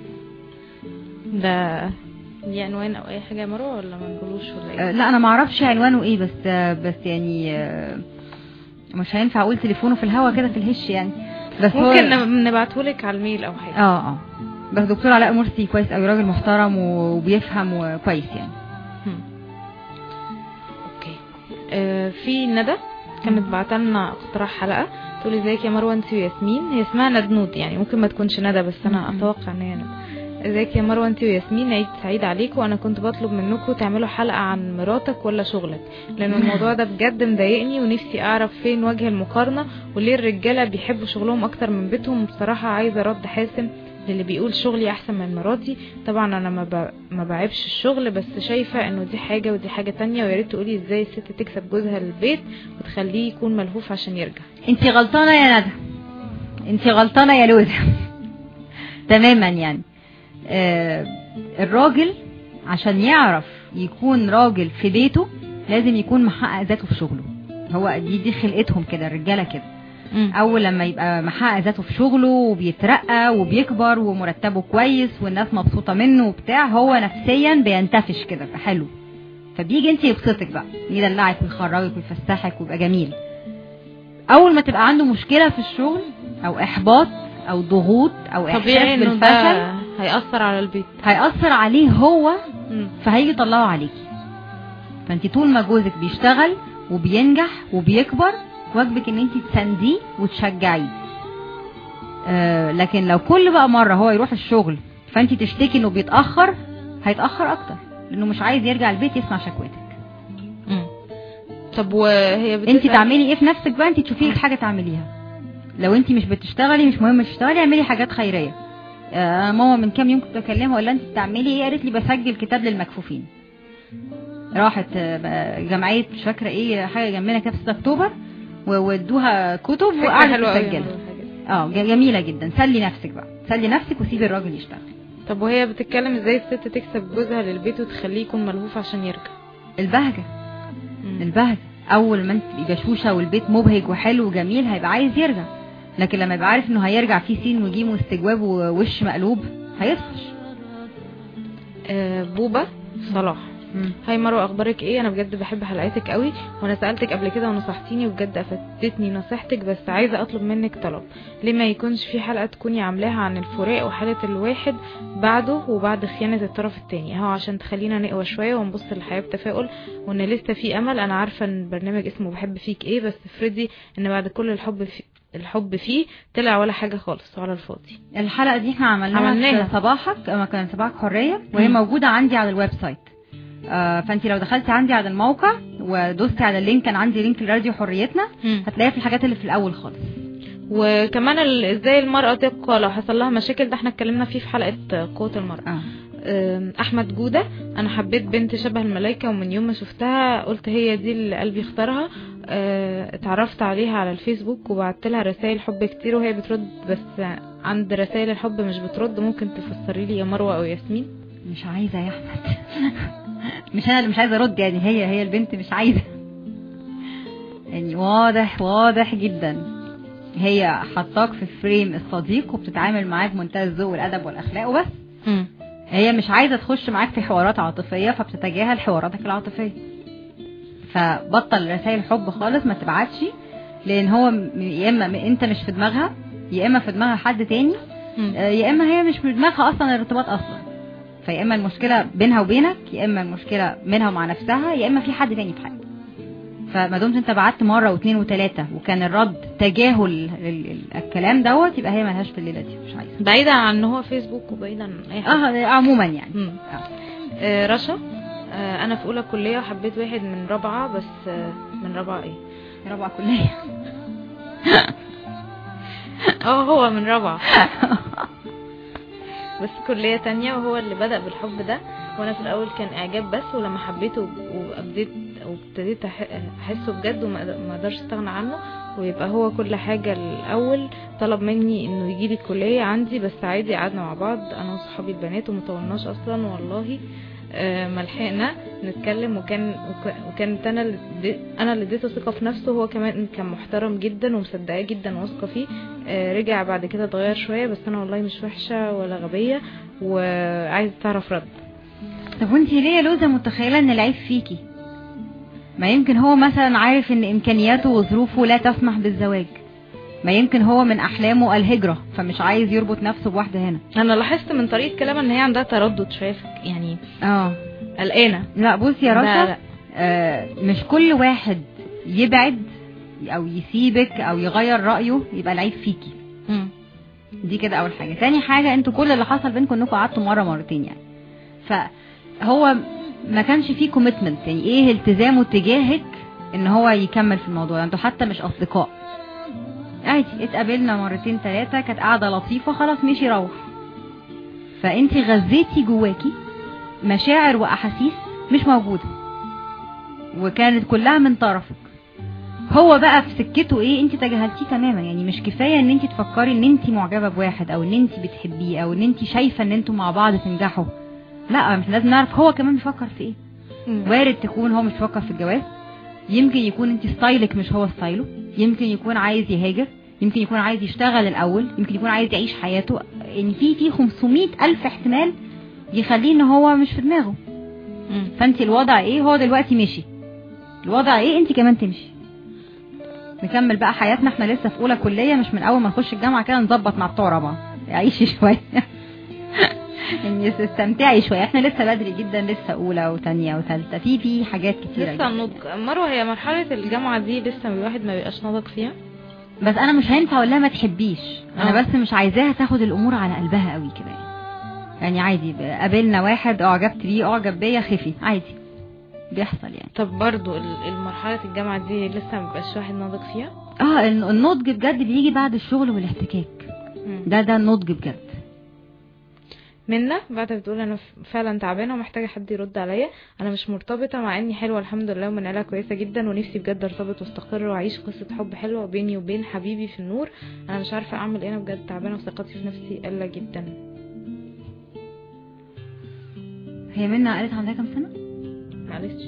ده دي عنوان او اي حاجه يا مروه ولا ما نقولوش ولا ايه آه، لا انا ما اعرفش عنوانه ايه بس آه، بس يعني آه، مش هينفع اقول تليفونه في الهوا كده في الهش يعني بس هو- ممكن نب- نبعتهولك على الميل او حاجه اه اه بس دكتور علاء مرسي كويس قوي راجل محترم وبيفهم وكويس يعني هم. اوكي آه في ندى كانت بعتلنا اقتراح حلقه تقول ازيك يا مروه انت وياسمين هي اسمها ندنود يعني ممكن ما تكونش ندى بس انا مم. اتوقع ان هي ندى ازيك يا مروه انت وياسمين عيد سعيد عليكم وانا كنت بطلب منكم تعملوا حلقه عن مراتك ولا شغلك لان الموضوع ده بجد مضايقني ونفسي اعرف فين وجه المقارنه وليه الرجاله بيحبوا شغلهم اكتر من بيتهم بصراحه عايزه رد حاسم للي بيقول شغلي احسن من مراتي طبعا انا ما ب... ما بعيبش الشغل بس شايفه انه دي حاجه ودي حاجه تانية ويا ريت تقولي ازاي الست تكسب جوزها للبيت وتخليه يكون ملهوف عشان يرجع انت غلطانه يا ندى انت غلطانه يا لوزة تماما يعني آه الراجل عشان يعرف يكون راجل في بيته لازم يكون محقق ذاته في شغله هو دي دي خلقتهم كده الرجاله كده اول لما يبقى محقق ذاته في شغله وبيترقى وبيكبر ومرتبه كويس والناس مبسوطه منه وبتاع هو نفسيا بينتفش كده فحلو فبيجي انت يبسطك بقى يدلعك ويخرجك ويفسحك ويبقى جميل اول ما تبقى عنده مشكله في الشغل او احباط او ضغوط او طبيعي احساس انه بالفشل ده هيأثر على البيت هيأثر عليه هو مم. فهيجي يطلعه عليكي فانت طول ما جوزك بيشتغل وبينجح وبيكبر واجبك ان انت تسانديه وتشجعيه آه لكن لو كل بقى مره هو يروح الشغل فانت تشتكي انه بيتاخر هيتاخر اكتر لانه مش عايز يرجع البيت يسمع شكوتك مم. طب وهي انت بتسأل- تعملي ايه في نفسك بقى انت تشوفي لك حاجه تعمليها لو انت مش بتشتغلي مش مهم تشتغلي اعملي حاجات خيريه آه ماما من كام يوم كنت بكلمها ولا انت بتعملي ايه قالت لي بسجل كتاب للمكفوفين راحت آه، بقى جمعيه مش فاكره ايه حاجه جنبنا كده في 6 اكتوبر و- وادوها كتب فكرة وقعدت حلوة أوي تسجلها والله حاجة. اه ج- جميله جدا سلي نفسك بقى سلي نفسك وسيبي الراجل يشتغل طب وهي بتتكلم ازاي الست تكسب جوزها للبيت وتخليه يكون ملهوف عشان يرجع البهجه مم. البهجه اول ما انت تبقي بشوشه والبيت مبهج وحلو وجميل هيبقى عايز يرجع لكن لما يبقى عارف انه هيرجع فيه سين وجيم واستجواب ووش مقلوب هيطفش آه بوبا صلاح هاي مروه اخبارك ايه انا بجد بحب حلقاتك قوي وانا سالتك قبل كده ونصحتيني وبجد افدتني نصيحتك بس عايزه اطلب منك طلب ليه ما يكونش في حلقه تكوني عاملاها عن الفراق وحاله الواحد بعده وبعد خيانه الطرف التاني اهو عشان تخلينا نقوى شويه ونبص للحياه بتفاؤل وان لسه في امل انا عارفه ان البرنامج اسمه بحب فيك ايه بس افرضي ان بعد كل الحب في الحب فيه طلع ولا حاجه خالص على الفاضي الحلقه دي احنا عملناها, عملناها. في صباحك اما كان صباحك حريه وهي مم. موجوده عندي على الويب سايت آه فانت لو دخلتي عندي على الموقع ودوستي على اللينك كان عندي لينك لراديو حريتنا هتلاقيها في الحاجات اللي في الاول خالص وكمان ال- ازاي المرأة تبقى لو حصل لها مشاكل ده احنا اتكلمنا فيه في حلقة قوة المرأة اه أم، احمد جودة انا حبيت بنت شبه الملايكة ومن يوم ما شفتها قلت هي دي اللي قلبي اختارها أه، اتعرفت عليها على الفيسبوك وبعت لها رسائل حب كتير وهي بترد بس عند رسائل الحب مش بترد ممكن تفسري لي يا مروة او ياسمين مش عايزه يا احمد مش انا اللي مش عايزه ارد يعني هي هي البنت مش عايزه يعني واضح واضح جدا هي حطاك في فريم الصديق وبتتعامل معاك بمنتهى الذوق والادب والاخلاق وبس هي مش عايزه تخش معاك في حوارات عاطفيه فبتتجاهل حواراتك العاطفيه فبطل رسائل حب خالص ما تبعتش لان هو م- يا اما م- انت مش في دماغها يا اما في دماغها حد تاني آه، يا اما هي مش في دماغها اصلا الارتباط اصلا فيا اما المشكله بينها وبينك يا اما المشكله منها ومع نفسها يا اما في حد تاني في حياتها فما دمت انت بعت مره واثنين وثلاثه وكان الرد تجاهل ال- ال- الكلام دوت يبقى هي ملهاش في الليله دي مش عايزه بعيدا عن ان هو فيسبوك وبعيدا عن اي حاجة اه عموما يعني مم. آه، رشا آه، انا في اولى كليه وحبيت واحد من رابعه بس آه، من رابعه ايه رابعه كليه اه هو من رابعه بس كليه تانية وهو اللي بدأ بالحب ده وانا في الاول كان اعجاب بس ولما حبيته وابديت وابتديت أح- احسه بجد وما ما اقدرش استغنى عنه ويبقى هو كل حاجه الاول طلب مني انه يجي لي الكليه عندي بس عادي قعدنا مع بعض انا وصحابي البنات ومطولناش اصلا والله آه، ما لحقنا نتكلم وكان وك- وكانت انا اللي ادي- انا اللي اديته ثقه في نفسه هو كمان كان محترم جدا ومصدقاه جدا واثقه فيه آه، رجع بعد كده اتغير شويه بس انا والله مش وحشه ولا غبيه وعايزه تعرف رد طب وانت ليه يا لوزة متخيلة ان العيب فيكي ما يمكن هو مثلا عارف ان امكانياته وظروفه لا تسمح بالزواج ما يمكن هو من احلامه الهجرة فمش عايز يربط نفسه بواحدة هنا انا لاحظت من طريقه كلامها ان هي عندها تردد شويه في- يعني اه قلقانه لا بصي يا لا، رشا لا. آه مش كل واحد يبعد او يسيبك او يغير رأيه يبقى العيب فيكي مم. دي كده اول حاجه تاني حاجه انتوا كل اللي حصل بينكم انكم قعدتوا مره مرتين يعني فهو ما كانش فيه كوميتمنت يعني ايه التزامه تجاهك ان هو يكمل في الموضوع ده انتوا حتى مش اصدقاء عادي اتقابلنا مرتين ثلاثه كانت قاعده لطيفه خلاص مشي روح فانت غذيتي جواكي مشاعر واحاسيس مش موجوده وكانت كلها من طرفك هو بقى في سكته ايه انت تجاهلتيه تماما يعني مش كفايه ان انت تفكري ان انت معجبه بواحد او ان انت بتحبيه او ان انت شايفه ان انتوا مع بعض تنجحوا لا مش لازم نعرف هو كمان بيفكر في ايه مم. وارد تكون هو مش بيفكر في الجواز يمكن يكون انت ستايلك مش هو ستايله يمكن يكون عايز يهاجر يمكن يكون عايز يشتغل الاول يمكن يكون عايز يعيش حياته يعني في في 500 الف احتمال يخليه ان هو مش في دماغه مم. فانت الوضع ايه هو دلوقتي مشي الوضع ايه انت كمان تمشي نكمل بقى حياتنا احنا لسه في اولى كليه مش من اول ما نخش الجامعه كده نظبط مع بتوع رابعه عيشي شويه يعني استمتعي شويه احنا لسه بدري جدا لسه اولى وثانيه وثالثه في في حاجات كتيره لسه جدا. النضج مروه هي مرحله الجامعه دي لسه الواحد ما بيبقاش ناضج فيها بس انا مش هينفع اقول لها ما تحبيش انا آه. بس مش عايزاها تاخد الامور على قلبها قوي كده يعني. يعني عادي قابلنا واحد اعجبت بيه اعجب بيا خفي عادي بيحصل يعني طب برضو ال- المرحلة الجامعة دي لسه مبقاش واحد ناضج فيها اه الن- النضج بجد بيجي بعد الشغل والاحتكاك مم. ده ده النضج بجد منا بعد بتقول انا ف- فعلا تعبانه ومحتاجه حد يرد عليا انا مش مرتبطه مع اني حلوه الحمد لله ومن عيله كويسه جدا ونفسي بجد ارتبط واستقر واعيش قصه حب حلوه بيني وبين حبيبي في النور انا مش عارفه اعمل ايه انا بجد تعبانه وثقتي في نفسي قله جدا هي منا قالت عندها كام سنه معلش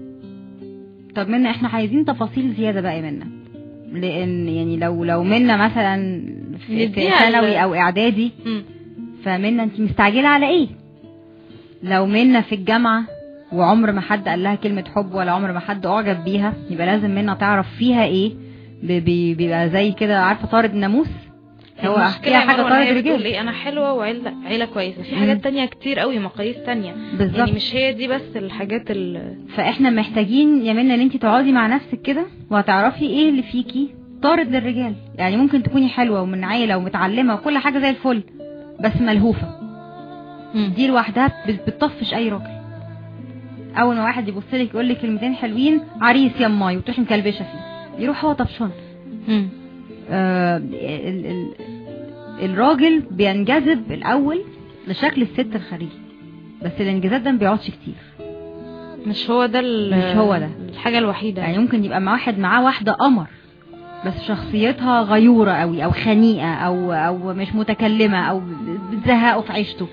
طب منا احنا عايزين تفاصيل زياده بقى يا منا لان يعني لو لو منا مثلا في, في نديها ال- ثانوي او اعدادي مم. فمنا انت مستعجله على ايه لو منا في الجامعه وعمر ما حد قال لها كلمه حب ولا عمر ما حد اعجب بيها يبقى لازم منا تعرف فيها ايه بي- بي- بيبقى زي كده عارفه طارد الناموس هو المشكلة احكيها يا حاجه مروة إن طارد هي بتقول رجال ايه انا حلوه وعيله عيله كويسه في مم. حاجات تانية كتير قوي مقاييس تانية بالظبط يعني مش هي دي بس الحاجات ال فاحنا محتاجين يا منى ان انت تقعدي مع نفسك كده وهتعرفي ايه اللي فيكي طارد للرجال يعني ممكن تكوني حلوه ومن عيله ومتعلمه وكل حاجه زي الفل بس ملهوفه دي لوحدها بت- بتطفش اي راجل اول ما واحد يبص لك يقول لك كلمتين حلوين عريس يا ماي وتروحي مكلبشه فيه يروح هو طفشان مم. آه ال ال الراجل بينجذب الاول لشكل الست الخارجي بس الانجذاب ده ما بيقعدش كتير مش هو ده ال- مش هو ده. الحاجه الوحيده يعني ممكن يبقى مع واحد معاه واحدة قمر بس شخصيتها غيورة قوي او خنيقة او او مش متكلمة او بتزهقه في عيشته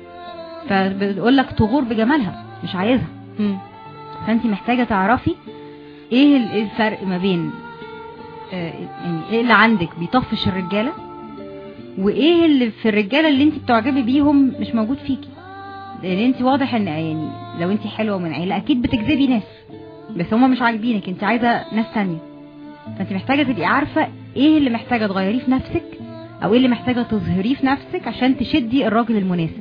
فبتقول لك تغور بجمالها مش عايزها مم. فانت محتاجة تعرفي ايه ال- إيه الفرق ما بين آه، يعني ايه اللي عندك بيطفش الرجالة وايه اللي في الرجالة اللي انت بتعجبي بيهم مش موجود فيكي لان انت واضح ان يعني لو انت حلوة من عيلة اكيد بتجذبي ناس بس هما مش عاجبينك انت عايزة ناس تانية فانت محتاجة تبقي عارفة ايه اللي محتاجة تغيريه في نفسك او ايه اللي محتاجة تظهريه في نفسك عشان تشدي الراجل المناسب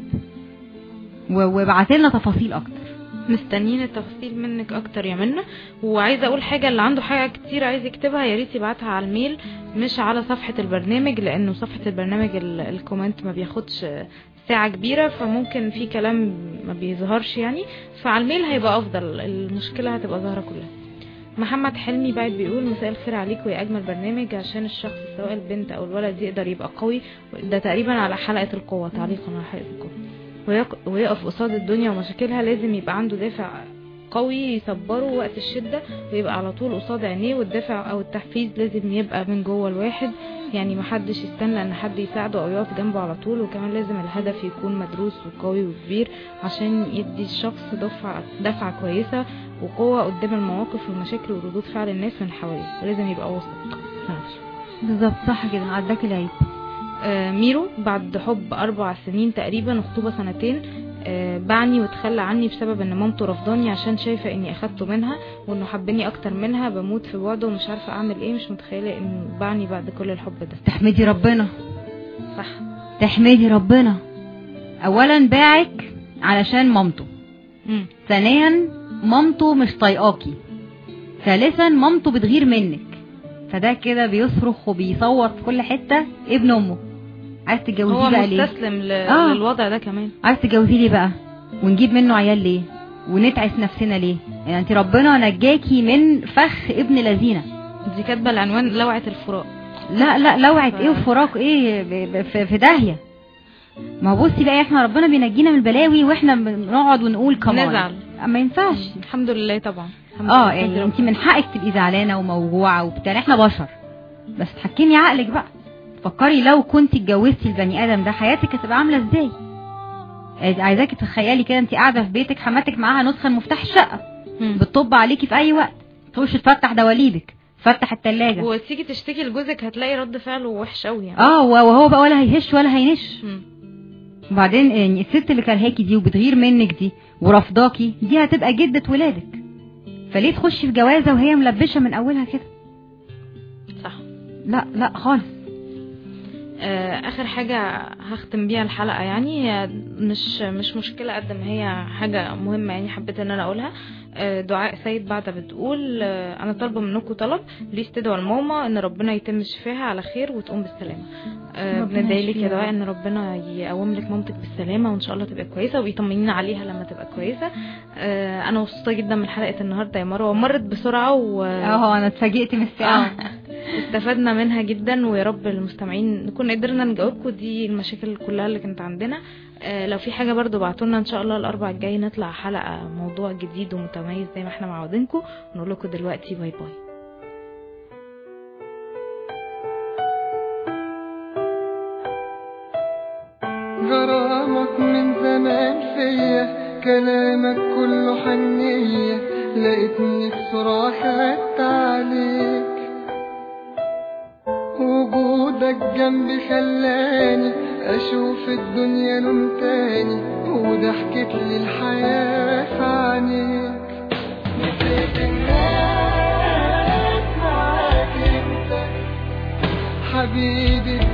و- وابعتلنا تفاصيل اكتر مستنيين التفاصيل منك اكتر يا منى وعايزه اقول حاجه اللي عنده حاجه كتير عايز يكتبها يا ريت يبعتها على الميل مش على صفحه البرنامج لانه صفحه البرنامج ال- الكومنت ما بياخدش ساعة كبيرة فممكن في كلام ما بيظهرش يعني فعلى الميل هيبقى أفضل المشكلة هتبقى ظاهرة كلها محمد حلمي بعد بيقول مساء الخير عليكم يا أجمل برنامج عشان الشخص سواء البنت أو الولد يقدر يبقى قوي ده تقريبا على حلقة القوة تعليقا على حلقة القوة ويق- ويقف قصاد الدنيا ومشاكلها لازم يبقى عنده دافع قوي يصبره وقت الشدة ويبقى على طول قصاد عينيه والدافع او التحفيز لازم يبقى من جوه الواحد يعني محدش يستنى ان حد يساعده او يقف جنبه على طول وكمان لازم الهدف يكون مدروس وقوي وكبير عشان يدي الشخص دفعة دفعة كويسة وقوة قدام المواقف والمشاكل وردود فعل الناس من حواليه ولازم يبقى واثق في نفسه بالظبط صح كده عداك العيب آه، ميرو بعد حب أربع سنين تقريبا وخطوبة سنتين آه، باعني وتخلى عني بسبب ان مامته رفضاني عشان شايفة اني اخدته منها وانه حبني اكتر منها بموت في بعده ومش عارفة اعمل ايه مش متخيلة انه باعني بعد كل الحب ده تحمدي ربنا صح تحمدي ربنا اولا باعك علشان مامته مم. ثانيا مامته مش طايقاكي ثالثا مامته بتغير منك فده كده بيصرخ وبيصوت في كل حته ابن امه عايز هو تتجوزيه بقى ليه مستسلم ل... آه. للوضع ده كمان عايز تتجوزيه ليه بقى ونجيب منه عيال ليه ونتعس نفسنا ليه يعني انت ربنا نجاكي من فخ ابن لذينه دي كاتبة العنوان لوعة الفراق لا لا لوعة ف- ايه وفراق ايه ب- ب- في في داهيه ما هو بصي بقى احنا ربنا بينجينا من البلاوي واحنا بنقعد ونقول كمان نزعل. ما ينفعش الحمد لله طبعا الحمد اه لله. يعني انت من حقك تبقي زعلانه وموجوعه وبتاع احنا بشر بس تحكمي عقلك بقى فكري لو كنت اتجوزتي البني ادم ده حياتك هتبقى عامله ازاي عايز- عايزاكي تتخيلي كده انت قاعده في بيتك حماتك معاها نسخه من مفتاح الشقه مم. بتطب عليكي في اي وقت تخش تفتح دواليبك تفتح التلاجة وتيجي تشتكي لجوزك هتلاقي رد فعله وحش قوي يعني اه وهو بقى ولا هيهش ولا هينش مم. وبعدين يعني الست اللي كرهاكي دي وبتغير منك دي ورفضاكي دي هتبقى جدة ولادك فليه تخشي في جوازة وهي ملبشة من أولها كده صح لا لا خالص آه، اخر حاجه هختم بيها الحلقه يعني هي مش مش مشكله قد ما هي حاجه مهمه يعني حبيت ان انا اقولها آه، دعاء سيد بعد بتقول آه، انا طالبه منكم طلب بليز تدعوا لماما ان ربنا يتم شفاها على خير وتقوم بالسلامه آه، ربنا بندعي لك يا يشفيها. دعاء ان ربنا يقوم لك مامتك بالسلامه وان شاء الله تبقى كويسه ويطمنينا عليها لما تبقى كويسه آه، انا مبسوطه جدا من حلقه النهارده يا مروه مرت بسرعه و اه انا اتفاجئت من الساعه استفدنا منها جدا ويا رب المستمعين نكون قدرنا نجاوبكم دي المشاكل كلها اللي كانت عندنا آه، لو في حاجه برضو بعتولنا ان شاء الله الاربع الجاي نطلع حلقه موضوع جديد ومتميز زي ما احنا معودينكم نقول لكم دلوقتي باي باي غرامك من زمان فيا كلامك كله حنية لقيتني بسرعة خدت عليك وجودك جنبي خلاني اشوف الدنيا لون تاني وضحكت لي الحياة في عينيك نسيت الناس معاك انت حبيبي